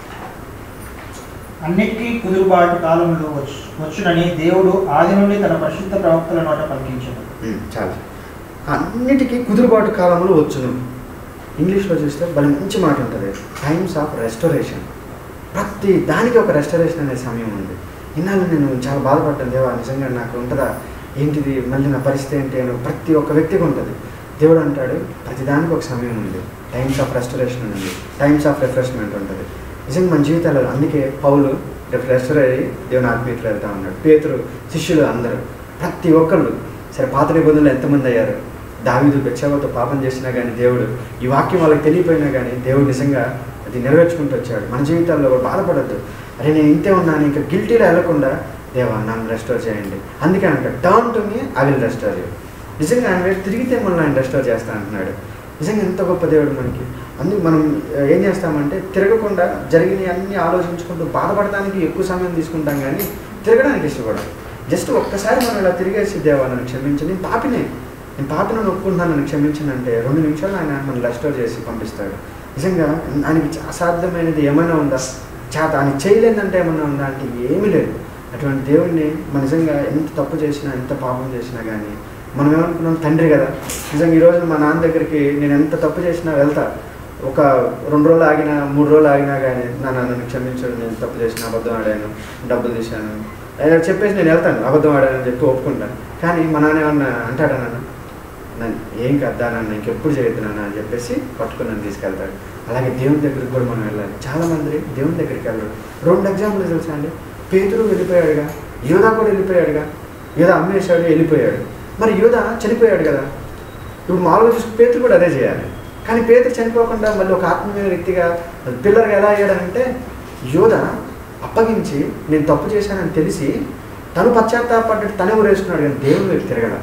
అన్నిటికీ కుదురుబాటు కాలంలో వచ్చు వచ్చునని దేవుడు ఆది నుండి తన పరిశుద్ధ ప్రవక్తల నోట పలికించాడు ఉమ్, చాలు అన్నిటికీ కుదురుబాటు కాలంలో వచ్చును ఇంగ్లీష్లో చూస్తే భలే మంచి మాట ఉంటుంది టైమ్స్ ఆఫ్ రెస్టోరేషన్ ప్రతి దానికి ఒక రెస్టరేషన్ అనే సమయం ఉంది ఇన్నాళ్ళు నేను చాలా బాధపడ్డాను దేవా నిజంగా నాకు ఉంటుందా ఏంటిది మళ్ళీ నా పరిస్థితి ఏంటి అని ప్రతి ఒక్క వ్యక్తికి ఉంటుంది దేవుడు అంటాడు ప్రతి దానికి ఒక సమయం ఉంది టైమ్స్ ఆఫ్ రెస్టరేషన్ ఉంది టైమ్స్ ఆఫ్ రిఫ్రెష్మెంట్ ఉంటుంది నిజంగా మన జీవితాలలో అందుకే పౌలు రెస్టోర్ అయ్యి దేవుని ఆత్మీయతలు వెళ్తా ఉన్నాడు పేతురు శిష్యులు అందరూ ప్రతి ఒక్కళ్ళు సరే పాత నిబంధనలు ఎంతమంది అయ్యారు దావీదు బెచ్చావతో పాపం చేసినా కానీ దేవుడు ఈ వాక్యం వాళ్ళకి తెలియపోయినా కానీ దేవుడు నిజంగా అది నెరవేర్చుకుంటూ వచ్చాడు మన జీవితాల్లో కూడా బాధపడద్దు అరే నేను ఇంతే ఉన్నాను ఇంకా గిల్టీలో వెళ్ళకుండా దేవా నన్ను రెస్టోర్ చేయండి అందుకే అంట turn to me I will restore you నిజంగా ఆయన వైపు తిరిగితే మనం ఆయన రెస్టోర్ చేస్తా అంటున్నాడు నిజంగా ఎంత గొప్ప దేవుడు మనకి అందుకు మనం ఆ, ఏం చేస్తామంటే తిరగకుండా జరిగినవి అన్నీ ఆలోచించుకుంటూ బాధపడడానికి ఎక్కువ సమయం తీసుకుంటాం కానీ తిరగడానికి ఇష్టపడం జస్ట్ ఒక్కసారి మనం ఇలా తిరిగేసి దేవా నన్ను క్షమించి నేను పాపినే నేను పాపిని ఒప్పుకుంటున్నాను నన్ను క్షమించనంటే రెండు నిమిషాలు ఆయన మనం రెస్టోర్ చేసి పంపిస్తాడు నిజంగా ఆయనకి అసాధ్యమైనది ఏమైనా ఉందా చేత ఆయన చేయలేదంటే ఏమైనా ఉందా అంటే ఏమీ లేదు అటువంటి దేవుణ్ణి మన నిజంగా ఎంత తప్పు చేసినా ఎంత పాపం చేసినా కానీ మనం ఏమనుకున్నాం తండ్రి కదా నిజంగా ఈరోజు మా నాన్న దగ్గరికి నేను ఎంత తప్పు చేసినా వెళ్తా ఒక రెండు రోజులు ఆగినా మూడు రోజులు ఆగినా కానీ నాన్న నన్ను క్షమించడు నేను తప్పు చేసిన అబద్ధం ఆడాను డబ్బులు తీశాను అలా చెప్పేసి నేను వెళ్తాను అబద్ధం ఆడానని చెప్పి ఒప్పుకుంటాను కానీ మా నాన్న ఏమన్నా అంటాడా నాన్న నన్ను ఏం కద్దా నాన్న ఇంకెప్పుడు చేయొద్దు నాన్న అని చెప్పేసి పట్టుకుని నన్ను తీసుకెళ్తాడు అలాగే దేవుని దగ్గరికి కూడా మనం వెళ్ళాలి చాలా మంది దేవుని దగ్గరికి వెళ్ళరు రెండు ఎగ్జాంపుల్ తెలుసా అండి పేతురు వెళ్ళిపోయాడుగా యోధా కూడా వెళ్ళిపోయాడుగా యోధా అమ్మేశాడు వెళ్ళిపోయాడు మరి యోధా చనిపోయాడు కదా ఇప్పుడు మామూలుగా చూసి పేతురు కూడా అదే చేయాలి కానీ పేతురు చనిపోకుండా మళ్ళీ ఒక ఆత్మీయ వ్యక్తిగా పిల్లర్గా ఎలా అయ్యాడంటే యోధ అప్పగించి నేను తప్పు చేశానని తెలిసి తను పశ్చాత్తాపడ్డట్టు తనే ఊరేసుకున్నాడు కానీ దేవుని వైపు తిరగల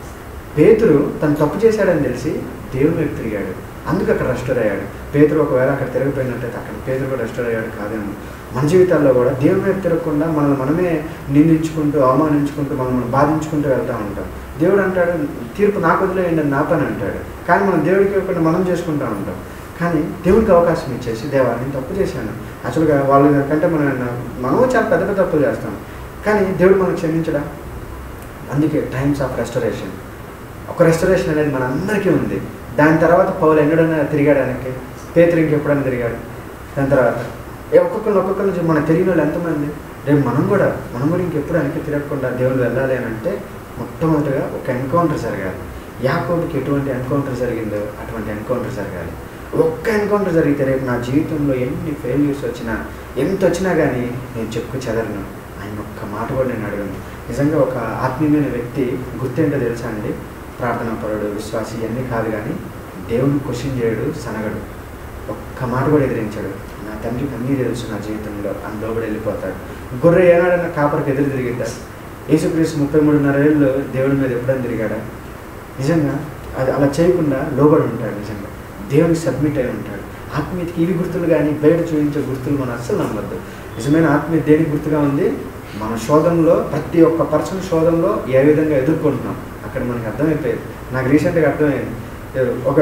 పేతురు తను తప్పు చేశాడని తెలిసి దేవుని వైపు తిరిగాడు అందుకు అక్కడ రెస్టోర్ అయ్యాడు పేతురు ఒకవేళ అక్కడ తిరగపోయినట్టయితే అక్కడ పేతురు కూడా రెస్టోర్ అయ్యాడు కాదేమో మన జీవితాల్లో కూడా దేవుని వైపు తిరగకుండా మనల్ని మనమే నిందించుకుంటూ అవమానించుకుంటూ మనం మనం బాధించుకుంటూ వెళ్తూ ఉంటాం దేవుడు అంటాడు తీర్పు నాకు వదిలేయండి అని నా పని అంటాడు కానీ మనం దేవుడికి ఇవ్వకుండా మనం చేసుకుంటూ ఉంటాం కానీ దేవుడికి అవకాశం ఇచ్చేసి దేవా నేను తప్పు చేశాను యాక్చువల్గా వాళ్ళ కంటే మనం మనము చాలా పెద్ద పెద్ద తప్పులు చేస్తాం కానీ దేవుడు మనకు క్షమించడా అందుకే టైమ్స్ ఆఫ్ రెస్టరేషన్ ఒక రెస్టరేషన్ అనేది మన అందరికీ ఉంది దాని తర్వాత పౌలు ఎన్నడైనా తిరిగాడానికి పేతురు ఇంకెప్పుడైనా తిరిగాడు దాని తర్వాత ఏ ఒక్కొక్కరు ఒక్కొక్కరి నుంచి మనకు తెలియని వాళ్ళు ఎంతమంది రేపు మనం కూడా మనం కూడా ఇంకెప్పుడు వెనక్కి తిరగకుండా దేవుడు వెళ్ళాలి అని అంటే మొట్టమొదటిగా ఒక ఎన్కౌంటర్ జరగాలి యాకోబుకి ఎటువంటి ఎన్కౌంటర్ జరిగిందో అటువంటి ఎన్కౌంటర్ జరగాలి ఒక్క ఎన్కౌంటర్ జరిగితే రేపు నా జీవితంలో ఎన్ని ఫెయిల్యూర్స్ వచ్చినా ఎంత వచ్చినా కానీ నేను చెక్కు చెదరను ఆయన ఒక్క మాట కూడా నేను అడగను నిజంగా ఒక ఆత్మీయమైన వ్యక్తి గుర్తేంటో తెలుసా అండి ప్రార్థనా పరుడు విశ్వాసి ఇవన్నీ కాదు కానీ దేవుని క్వశ్చన్ చేయడు సనగడు ఒక్క మాట కూడా ఎదిరించాడు నా తండ్రికి అన్నీ తెలుసు నా జీవితంలో అందులో కూడా వెళ్ళిపోతాడు గొర్రె ఏనాడన్నా కాపరికి ఎదురు తిరిగిద్దా యేసుక్రీస్తు ముప్పై మూడున్నర ఏళ్ళు దేవుడి మీద ఎప్పుడైనా తిరిగాడా నిజంగా అది అలా చేయకుండా లోబడి ఉంటాడు నిజంగా దేవునికి సబ్మిట్ అయి ఉంటాడు ఆత్మీయతకి ఇవి గుర్తులు కానీ బయట చూపించే గుర్తులు మనం అస్సలు నమ్మద్దు నిజమైన ఆత్మీయత దేనికి గుర్తుగా ఉంది మన శోధంలో ప్రతి ఒక్క పర్సన్ శోధంలో ఏ విధంగా ఎదుర్కొంటున్నాం అక్కడ మనకి అర్థమైపోయింది నాకు రీసెంట్గా అర్థమైంది ఒక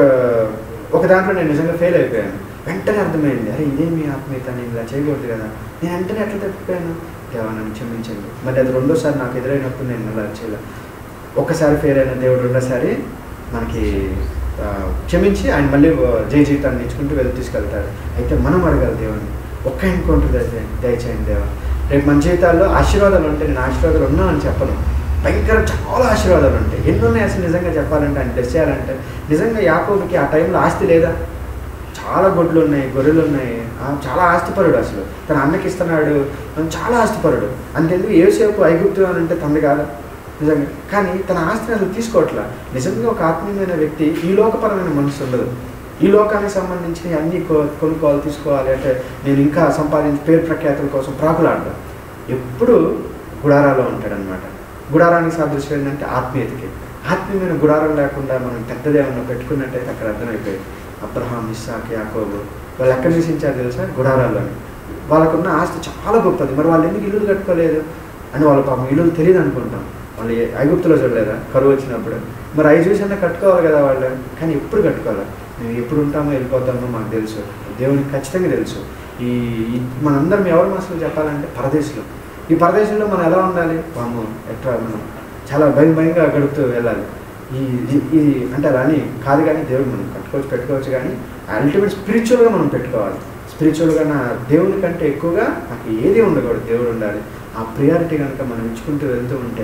ఒక దాంట్లో నేను నిజంగా ఫెయిల్ అయిపోయాను వెంటనే అర్థమైంది అరే ఇదే మీ ఆత్మీయత నేను ఇలా చేయకూడదు కదా నేను వెంటనే ఎట్లా తప్పిపోయాను దేవా నన్ను క్షమించండి మరి అది రెండోసారి నాకు ఎదురైనప్పుడు నేను అలా చేయలే ఒక్కసారి ఫెయిల్ అయిన దేవుడు రెండోసారి మనకి ఆ, క్షమించి ఆయన మళ్ళీ జయ జీవితాన్ని ఇచ్చుకుంటూ వెళ్ళి తీసుకెళ్తాడు అయితే మనం అడగాలి దేవుని ఒక్క ఎన్కౌంటర్ దయ దయచేయండి దేవా రేపు మన జీవితాల్లో ఆశీర్వాదాలు ఉంటాయి నేను ఆశీర్వాదాలు ఉన్నా అని చెప్పను భయంకర చాలా ఆశీర్వాదాలు ఉంటాయి ఎన్ని ఉన్నాయి అసలు నిజంగా చెప్పాలంటే ఆయన టెస్ట్ చేయాలంటే నిజంగా యాకోబుకి ఆ టైంలో ఆస్తి లేదా చాలా గొడ్లు ఉన్నాయి గొర్రెలు ఉన్నాయి ఆ, చాలా ఆస్తిపరుడు అసలు తన అన్నకి ఇస్తున్నాడు ఆ, చాలా ఆస్తిపరుడు అంతెందుకు ఏసేపు ఐగుప్తు అని అంటే తండ్రి కాదు నిజంగా కానీ తన ఆస్తిని అసలు తీసుకోవట్లా నిజంగా ఒక ఆత్మీయమైన వ్యక్తి ఈ లోకపరమైన మనసు ఉండదు ఈ లోకానికి సంబంధించిన అన్ని కొ- కొనుక్కోవాలి తీసుకోవాలి అంటే నేను ఇంకా సంపాదించి పేరు ప్రఖ్యాతుల కోసం ప్రాకులాడడం ఎప్పుడు గుడారాలో ఉంటాడనమాట గుడారానికి సాదృశ్యం ఏంటంటే ఆత్మీయతకి ఆత్మీయమైన గుడారం లేకుండా మనం పెద్దదేమన్నా పెట్టుకున్నట్టయితే అక్కడ అర్థమైపోయింది అబ్రహాం ఇస్సాక్ యాకోబు వాళ్ళు ఎక్కడ నివసించారు తెలుసా గుడారాల్లోని వాళ్ళకున్న ఆస్తి చాలా గొప్పది మరి వాళ్ళు ఎందుకు ఇల్లులు కట్టుకోలేదు అని వాళ్ళ పాపం ఇల్లులు తెలియదు అనుకుంటాం వాళ్ళు ఏ- ఐగుప్తులో చూడలేదా కరువు వచ్చినప్పుడు మరి అవి చూసన్నా కట్టుకోవాలి కదా వాళ్ళు కానీ ఎప్పుడు కట్టుకోవాలి మేము ఎప్పుడు ఉంటామో వెళ్ళిపోతామో మాకు తెలుసు దేవునికి ఖచ్చితంగా తెలుసు ఈ ఈ- మనందరం ఎవరి మనసులో చెప్పాలంటే పరదేశంలో ఈ పరదేశంలో మనం ఎలా ఉండాలి పాము ఎట్లా మనం చాలా భయం భయంగా గడుపుతూ వెళ్ళాలి ఈ ఈ- ఇది అంటే రాని కాదు కానీ దేవుడు మనం కట్టుకోవచ్చు పెట్టుకోవచ్చు కానీ అల్టిమేట్ స్పిరిచువల్గా మనం పెట్టుకోవాలి స్పిరిచువల్గా నా దేవుని కంటే ఎక్కువగా నాకు ఏది ఉండకూడదు దేవుడు ఉండాలి ఆ ప్రియారిటీ కనుక మనం ఇచ్చుకుంటూ వెళ్తూ ఉంటే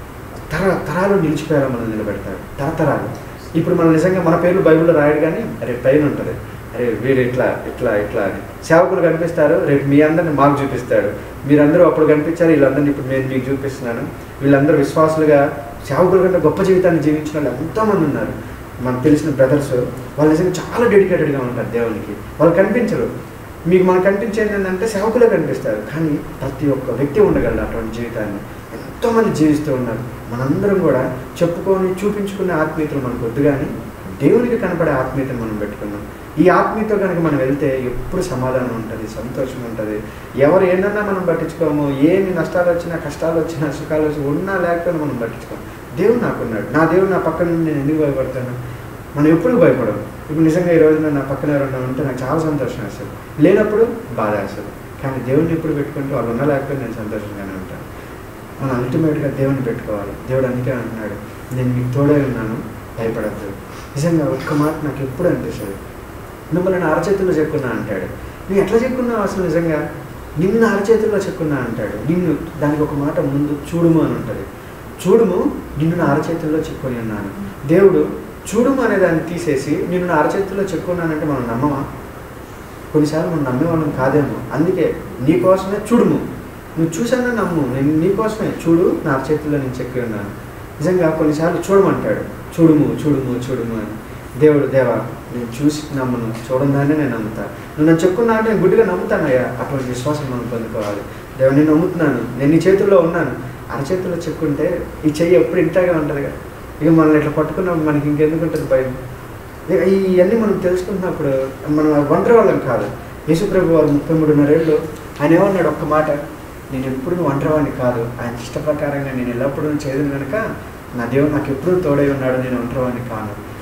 తర తరాలు నిలిచిపోయేలా మనం నిలబెడతాడు తరతరాలు ఇప్పుడు మనం నిజంగా మన పేర్లు బైబిల్లో రాయడు కానీ రేపు పైన ఉంటుంది అరే వీడు ఇట్లా ఇట్లా ఇట్లా అని సేవకులు కనిపిస్తారు రేపు మీ అందరిని మాకు చూపిస్తాడు మీరందరూ అప్పుడు కనిపించారు వీళ్ళందరినీ ఇప్పుడు నేను మీకు చూపిస్తున్నాను వీళ్ళందరూ విశ్వాసులుగా సేవకుల కంటే గొప్ప జీవితాన్ని జీవించిన వాళ్ళు ఎంతోమంది ఉన్నారు మనకు తెలిసిన బ్రదర్స్ వాళ్ళు నిజంగా చాలా డెడికేటెడ్గా ఉంటారు దేవునికి వాళ్ళు కనిపించరు మీకు మనకు కనిపించేది ఏంటంటే సేవకులే కనిపిస్తారు కానీ ప్రతి ఒక్క వ్యక్తి ఉండగలడు అటువంటి జీవితాన్ని ఎంతోమంది జీవిస్తూ ఉన్నారు మనందరం కూడా చెప్పుకొని చూపించుకునే ఆత్మీయతలు మనకు వద్దు కానీ దేవునికి కనపడే ఆత్మీయతను మనం పెట్టుకున్నాం ఈ ఆత్మీయత కనుక మనం వెళ్తే ఎప్పుడు సమాధానం ఉంటుంది సంతోషం ఉంటుంది ఎవరు ఏంటన్నా మనం పట్టించుకోము ఏమి నష్టాలు వచ్చినా కష్టాలు వచ్చినా సుఖాలు వచ్చినా ఉన్నా లేకపోయినా మనం పట్టించుకోము దేవుడు నాకున్నాడు నా దేవుడు నా పక్కన నుండి నేను ఎందుకు భయపడతాను మనం ఎప్పుడు భయపడము ఇప్పుడు నిజంగా ఈ రోజున నా పక్కన ఎవరన్నా ఉంటే నాకు చాలా సంతోషం వేస్తుంది లేనప్పుడు బాధ వేస్తుంది కానీ దేవుడిని ఎప్పుడు పెట్టుకుంటే వాళ్ళు ఉన్నా లేకపోతే నేను సంతోషంగానే ఉంటాను మనం అల్టిమేట్గా దేవుని పెట్టుకోవాలి దేవుడు అందుకే అంటున్నాడు నేను మీకు తోడై ఉన్నాను భయపడద్దు నిజంగా ఒక్క మాట నాకు ఎప్పుడు అనిపిస్తుంది మిమ్మల్ని నా అరచేతుల్లో చెక్కున్నా అంటాడు నువ్వు ఎట్లా చెక్కున్నావు అసలు నిజంగా నిన్ను నా అరచేతుల్లో చెక్కున్నా అంటాడు నిన్ను దానికి ఒక మాట ముందు చూడుము అని ఉంటుంది చూడుము నిన్ను నా అరచేతుల్లో చెక్కుని ఉన్నాను దేవుడు చూడుము అనే దాన్ని తీసేసి నిన్ను నా అరచేతుల్లో చెక్కున్నానంటే మనం నమ్మమా కొన్నిసార్లు మనం నమ్మేవాళ్ళం కాదేమో అందుకే నీ కోసమే చూడుము నువ్వు చూసానా నమ్ము నేను నీ కోసమే చూడు నా చేతుల్లో నేను చెక్కి ఉన్నాను నిజంగా కొన్నిసార్లు చూడమంటాడు చూడుము చూడుము చూడుము అని దేవుడు దేవా నేను చూసి నమ్మను చూడంగానే నేను నమ్ముతా నువ్వు నన్ను చెప్పుకున్నా అంటే నేను గుడ్డిగా నమ్ముతానయ్యా అటువంటి విశ్వాసం మనం పొందుకోవాలి దేవ నేను నమ్ముతున్నాను నేను నీ చేతుల్లో ఉన్నాను అరచేతుల్లో చెక్కుంటే ఈ చెయ్యి ఎప్పుడు ఇంతగా ఉంటుంది కదా ఇక మనల్ని ఇట్లా పట్టుకున్నప్పుడు మనకి ఇంకెందుకు ఉంటుంది భయం ఇక ఇవన్నీ మనం తెలుసుకున్నప్పుడు మనం ఒంటరి వాళ్ళం కాదు యేసుప్రభు వారు ముప్పై మూడున్నరేళ్ళు ఆయన ఏమన్నాడు ఒక్క మాట నేను ఎప్పుడు ఒంటరివాడిని కాదు ఆయన ఇష్ట ప్రకారంగా నేను ఎల్లప్పుడూ చేయను కనుక నా దేవుడు నాకు ఎప్పుడు తోడై ఉన్నాడు నేను ఒంటరివాడిని కాను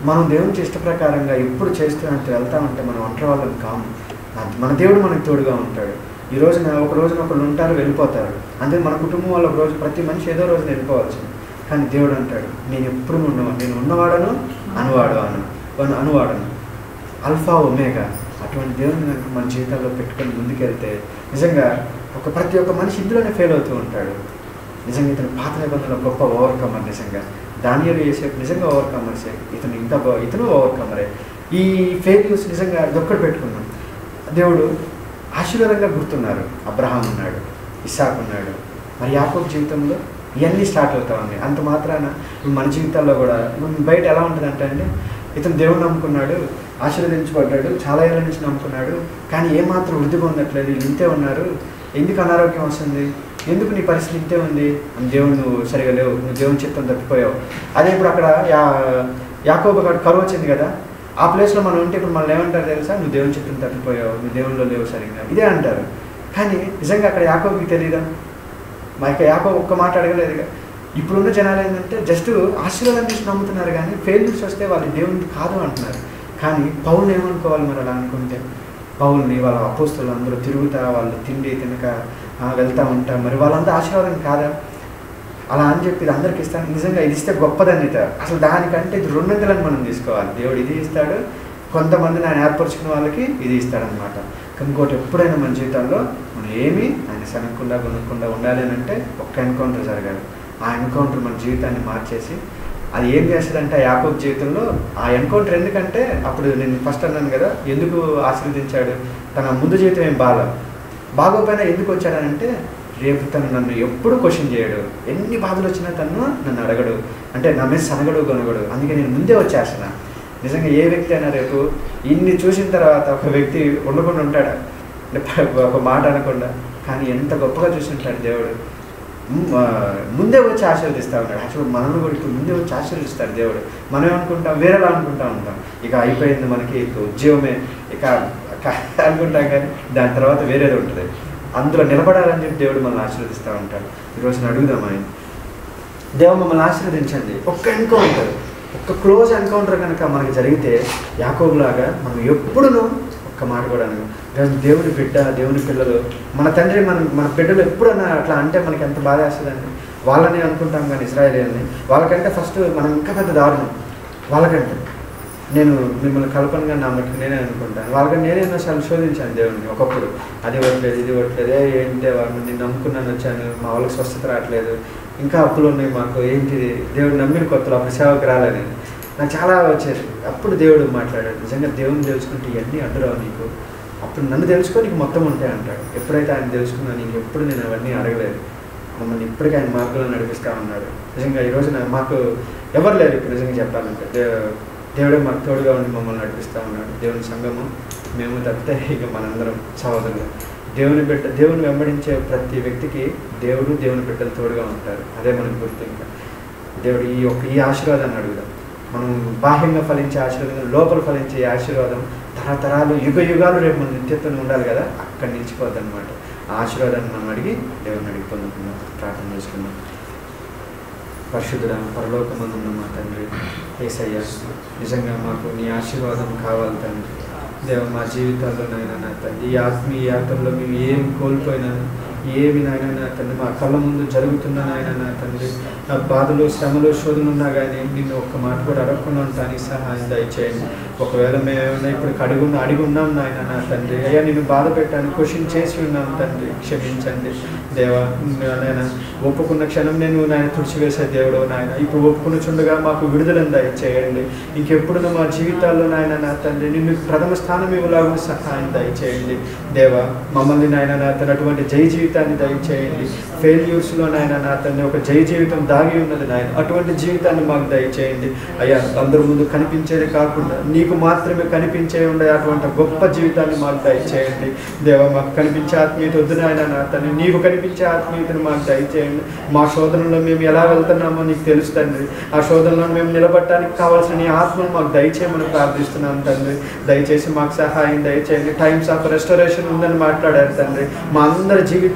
మనం దేవునికి ఇష్ట ప్రకారంగా ఎప్పుడు చేస్తున్నట్టు వెళ్తా ఉంటే మనం ఒంటరి వాళ్ళని కాము అది మన దేవుడు మనకు తోడుగా ఉంటాడు ఈ రోజున ఒక రోజున ఒకళ్ళు ఉంటారు వెళ్ళిపోతారు అంతే మన కుటుంబం వాళ్ళ ఒక రోజు ప్రతి మనిషి ఏదో రోజున వెళ్ళిపోవాల్సింది కానీ దేవుడు అంటాడు నేను ఎప్పుడు ఉన్నవాడు నేను ఉన్నవాడను అనువాడు అను అను- అనువాడను అల్ఫా ఒమేగా అటువంటి దేవుడిని కనుక మన జీవితాల్లో పెట్టుకొని ముందుకెళ్తే నిజంగా ఒక ప్రతి ఒక్క మనిషి ఇందులోనే ఫెయిల్ అవుతూ ఉంటాడు నిజంగా ఇతను పాత నిబంధనలో గొప్ప ఓవర్కమర్ నిజంగా దానియలు చేసే నిజంగా ఓవర్కమర్స్ ఇతను ఇంత బా- ఇతను ఓవర్కమరే ఈ ఫెయిల్యూస్ నిజంగా దొక్కడు పెట్టుకున్నాం దేవుడు ఆశీర్వాదంగా గుర్తున్నారు అబ్రహాం ఉన్నాడు ఇసాక్ ఉన్నాడు మరి యాకోబ్ జీవితంలో ఇవన్నీ స్టార్ట్ అవుతా ఉన్నాయి అంత మాత్రాన ఇప్పుడు మన జీవితాల్లో కూడా ఇప్పుడు బయట ఎలా ఉంటుంది అంటే అండి ఇతను దేవుడు నమ్ముకున్నాడు ఆశీర్వదించబడ్డాడు చాలా ఏళ్ళ నుంచి నమ్ముకున్నాడు కానీ ఏమాత్రం వృద్ధి పొందట్లేదు వీళ్ళు ఇంతే ఉన్నారు ఎందుకు అనారోగ్యం వస్తుంది ఎందుకు నీ పరిస్థితి ఇంతే ఉంది అని దేవుడు నువ్వు సరిగా లేవు నువ్వు దేవుని చిత్తం తప్పిపోయావు అదే ఇప్పుడు అక్కడ యా యాకోబు అక్కడ కరువు వచ్చింది కదా ఆ ప్లేస్లో మనం ఉంటే ఇప్పుడు మనం ఏమంటారు తెలుసా నువ్వు దేవుని చిత్తం తప్పిపోయావు నువ్వు దేవునిలో లేవు సరిగ్గా ఇదే అంటారు కానీ నిజంగా అక్కడ యాకోబుకి తెలియదా మా యొక్క యాకోబు ఒక్క మాట అడగలేదుగా ఇప్పుడున్న జనాలు ఏంటంటే జస్ట్ ఆశీర్వాదం తీసి నమ్ముతున్నారు కానీ ఫెయిల్యూర్స్ వస్తే వాళ్ళు దేవుని కాదు అంటున్నారు కానీ పౌరులు ఏమనుకోవాలి మరి అలా అనుకుంటే పౌల్ని వాళ్ళ అపోస్తులు అందరూ తిరుగుతా వాళ్ళు తిండి తినక ఆ, వెళ్తా ఉంటా మరి వాళ్ళంతా ఆశీర్వాదం కాదా అలా అని చెప్పి ఇది అందరికి ఇస్తాను నిజంగా ఇది ఇస్తే గొప్పదన్నిత అసలు దానికంటే ఇది రెండొందలని మనం తీసుకోవాలి దేవుడు ఇది ఇస్తాడు కొంతమందిని ఆయన ఏర్పరచుకున్న వాళ్ళకి ఇది ఇస్తాడనమాట ఇంకోటి ఎప్పుడైనా మన జీవితంలో మనం ఏమీ ఆయన సనక్కుండా కొనుక్కుండా ఉండాలి అని అంటే ఒక్క ఎన్కౌంటర్ జరగాలి ఆ ఎన్కౌంటర్ మన జీవితాన్ని మార్చేసి అది ఏం చేస్తుందంటే ఆ యాకోబ్ జీవితంలో ఆ ఎన్కౌంటర్ ఎందుకంటే అప్పుడు నేను ఫస్ట్ అన్నాను కదా ఎందుకు ఆశీర్వదించాడు తన ముందు జీవితం ఏం బాగా బాగోపోయినా ఎందుకు వచ్చాడనంటే రేపు తను నన్ను ఎప్పుడు క్వశ్చన్ చేయడు ఎన్ని బాధలు వచ్చినా తను నన్ను అడగడు అంటే నా మీద సనగడు కొనగడు అందుకే నేను ముందే వచ్చేస్తున్నా నిజంగా ఏ వ్యక్తి అయినా రేపు ఇన్ని చూసిన తర్వాత ఒక వ్యక్తి ఉండకుండా ఉంటాడా అంటే ఒక మాట అనకుండా కానీ ఎంత గొప్పగా చూసి ఉంటాడు దేవుడు ము- ఆ, ముందే వచ్చి ఆశీర్వదిస్తూ ఉంటాడు యాక్చువల్ మనల్ని కూడా ఇప్పుడు ముందే వచ్చి ఆశీర్వదిస్తాడు దేవుడు మనం ఏమనుకుంటాం వేరేలా అనుకుంటా ఉంటాం ఇక అయిపోయింది మనకి ఇక ఉద్యోగమే ఇక క- అనుకుంటాం కానీ దాని తర్వాత వేరేది ఉంటుంది అందులో నిలబడాలని చెప్పి దేవుడు మనల్ని ఆశీర్వదిస్తూ ఉంటాడు ఈరోజు నేను అడుగుదాం ఆయన దేవుడు మమ్మల్ని ఆశీర్వదించండి ఒక్క ఎన్కౌంటర్ ఒక్క క్లోజ్ ఎన్కౌంటర్ కనుక మనకి జరిగితే యాకోబులాగా మనం ఎప్పుడునూ ఒక్క మాట కూడా అనము. దేవుని- దేవుని బిడ్డ దేవుని పిల్లలు మన తండ్రి మన మన బిడ్డలు ఎప్పుడన్నా అట్లా అంటే మనకి ఎంత బాధ వేస్తుందండి వాళ్ళని అనుకుంటాం కానీ ఇస్రాయలీని వాళ్ళకంటే ఫస్ట్ మనం ఇంకా పెద్ద దారుణం వాళ్ళకంటే నేను మిమ్మల్ని కల్పనగా నా మట్టుకు నేనే అనుకుంటాను వాళ్ళకంటే నేనే ఎన్నోసార్లు శోధించాను దేవుడిని ఒకప్పుడు అది ఇవ్వట్లేదు ఇది ఇవ్వట్లేదు ఏ ఏంటి వాళ్ళు నేను నమ్ముకున్నాను వచ్చాను మా వాళ్ళకి స్వస్థత రావట్లేదు ఇంకా అప్పులు ఉన్నాయి మాకు ఏంటిది దేవుడు నమ్మిన కొత్తలో అప్పుడు సేవకు రాలని నాకు చాలా వచ్చేది అప్పుడు దేవుడు మాట్లాడాడు నిజంగా దేవుని తెలుసుకుంటే ఇవన్నీ అడ్డురావు నీకు అప్పుడు నన్ను తెలుసుకో నీకు మొత్తం ఉంటాయి అంటాడు ఎప్పుడైతే ఆయన తెలుసుకున్నా నీకు ఎప్పుడు నేను అవన్నీ అడగలేదు మమ్మల్ని ఇప్పటికీ ఆయన మార్గంలో నడిపిస్తా ఉన్నాడు నిజంగా ఈ రోజున మాకు ఎవరు లేరు ఇప్పుడు నిజంగా చెప్పాలంటే దే- దేవుడే మాకు తోడుగా ఉండి మమ్మల్ని నడిపిస్తూ ఉన్నాడు దేవుని సంఘము మేము తప్పితే ఇక మనందరం సహోదరులు దేవుని బిడ్డ దేవుని వెంబడించే ప్రతి వ్యక్తికి దేవుడు దేవుని బిడ్డలు తోడుగా ఉంటారు అదే మనకు గుర్తు ఇంకా దేవుడు ఈ యొక్క ఈ ఆశీర్వాదాన్ని అడుగుదాం మనం బాహ్యంగా ఫలించే ఆశీర్వాదం లోపల ఫలించే ఈ ఆశీర్వాదం తరతరాలు యుగ యుగాలు రేపు మన నిత్యత్వం ఉండాలి కదా అక్కడి నిలిచిపోద్ది అనమాట ఆ ఆశీర్వాదాన్ని మనం అడిగి దేవుని అడిగి పొందుకుందాం ప్రార్థన చేసుకుందాం పరిశుద్ధుడ పరలోకమందున్న మా తండ్రి ఏసయ్య నిజంగా మాకు నీ ఆశీర్వాదం కావాలి తండ్రి దేవ మా జీవితాల్లో నాయన నా తండ్రి ఈ ఆత్మీయ యాత్రలో మేము ఏం కోల్పోయినా ఏమి నాయన నా తండ్రి మా కళ్ళ ముందు జరుగుతున్న నాయన నా తండ్రి నా బాధలు శ్రమలు శోధన ఉన్నా కానీ నిన్ను ఒక్క మాట కూడా అడగకుండా ఉంటానికి సహాయం దయచేయండి ఒకవేళ మేము ఏమైనా ఇప్పుడు కడిగి ఉన్న అడిగి ఉన్నాం నాయన నా తండ్రి అయ్యా నిన్ను బాధ పెట్టాను క్వశ్చన్ చేసి ఉన్నాం తండ్రి క్షమించండి దేవా నాయన ఒప్పుకున్న క్షణం నేను నాయన తుడిచివేసే దేవుడు నాయన ఇప్పుడు ఒప్పుకున్న చుండగా మాకు విడుదలను దయచేయండి ఇంకెప్పుడు మా జీవితాల్లో నాయన నా తండ్రి నిన్ను ప్రథమ స్థానం ఇవ్వలాగా సహాయం దయచేయండి దేవా మమ్మల్ని నాయన నా తండ్రి అటువంటి జై జీవితాన్ని దయచేయండి ఫెయిల్యూర్స్లో నాయన నా తండ్రి ఒక జై జీవితం దాగి ఉన్నది నాయన అటువంటి జీవితాన్ని మాకు దయచేయండి అయ్యా అందరి ముందు కనిపించేది కాకుండా నీకు మాత్రమే కనిపించే ఉండే అటువంటి గొప్ప జీవితాన్ని మాకు దయచేయండి దేవా మాకు కనిపించే ఆత్మీయత వద్దు నాయన నా తండ్రి నీకు కనిపించే ఆత్మీయతను మాకు దయచేయండి మా శోధనలో మేము ఎలా వెళ్తున్నామో నీకు తెలుసు తండ్రి ఆ శోధనలో మేము నిలబడటానికి కావాల్సిన నీ ఆత్మను మాకు దయచేయమని ప్రార్థిస్తున్నాం తండ్రి దయచేసి మాకు సహాయం దయచేయండి టైమ్స్ ఆఫ్ రెస్టరేషన్ ఉందని మాట్లాడారు తండ్రి మా అందరి జీవితాలు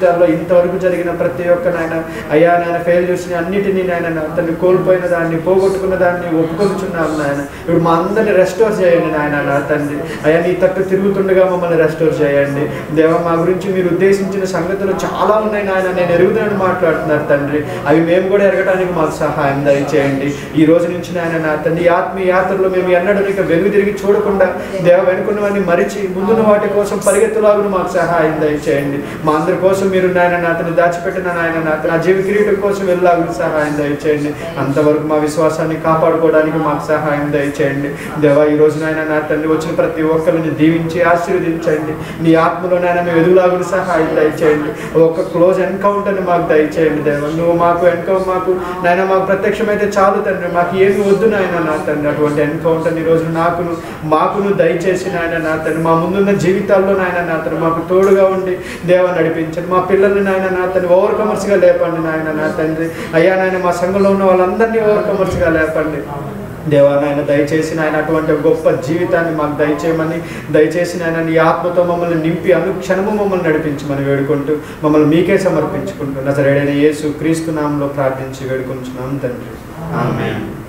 జీవితాల్లో ఇంతవరకు జరిగిన ప్రతి ఒక్క నాయన అయ్యా నాయన ఫెయిల్యూర్స్ని అన్నిటినీ నాయన నా తండ్రి కోల్పోయిన దాన్ని పోగొట్టుకున్న దాన్ని ఒప్పుకొచ్చున్నాము నాయన ఇప్పుడు మా అందరిని రెస్టోర్ చేయండి నాయన నా తండ్రి అయ్యా నీ తట్టు తిరుగుతుండగా మమ్మల్ని రెస్టోర్ చేయండి దేవ మా గురించి మీరు ఉద్దేశించిన సంగతులు చాలా ఉన్నాయి నాయన నేను ఎరుగుతున్నాను మాట్లాడుతున్నారు తండ్రి అవి మేము కూడా ఎరగడానికి మాకు సహాయం దయచేయండి ఈ రోజు నుంచి నాయన నా తండ్రి ఈ ఆత్మీయ యాత్రలో మేము ఎన్నడూ ఇక వెలుగు తిరిగి చూడకుండా దేవ వెనుకున్నవన్నీ మరిచి ముందున్న వాటి కోసం పరిగెత్తులాగును మాకు సహాయం దయచేయండి మా అందరి కోసం మీరు నాయన నాతని దాచిపెట్టిన నాయన నాతన నా జీవ కిరీటం కోసం వెళ్ళాలని సహాయం దయచేయండి అంతవరకు మా విశ్వాసాన్ని కాపాడుకోవడానికి మాకు సహాయం దయచేయండి దేవా ఈ రోజు నాయన నా తండ్రి వచ్చిన ప్రతి ఒక్కరిని దీవించి ఆశీర్వదించండి నీ ఆత్మలో నాయన మేము ఎదుగులాగుని సహాయం దయచేయండి ఒక క్లోజ్ ఎన్కౌంటర్ని మాకు దయచేయండి దేవ నువ్వు మాకు ఎన్కౌంటర్ మాకు నాయన మాకు ప్రత్యక్షమైతే చాలు తండ్రి మాకు ఏమి వద్దు నాయన నా తండ్రి అటువంటి ఎన్కౌంటర్ ఈ రోజు నాకును మాకును దయచేసి నాయన నా తండ్రి మా ముందున్న జీవితాల్లో నాయన నా తండ్రి మాకు తోడుగా ఉండి దేవ నడిపించండి మా పిల్లల్ని నాయన నా తండ్రి ఓవర్కమర్స్గా లేపండి నాయన నా తండ్రి అయ్యా నాయన మా సంఘంలో ఉన్న వాళ్ళందరినీ ఓవర్కమర్స్గా లేపండి దేవా నాయన దయచేసి నాయన అటువంటి గొప్ప జీవితాన్ని మాకు దయచేయమని దయచేసి నాయన నీ ఆత్మతో మమ్మల్ని నింపి అనుక్షణము మమ్మల్ని నడిపించమని వేడుకుంటూ మమ్మల్ని మీకే సమర్పించుకుంటూ నజరేడైన యేసు క్రీస్తు నామంలో ప్రార్థించి వేడుకుంటున్నాం తండ్రి ఆమేన్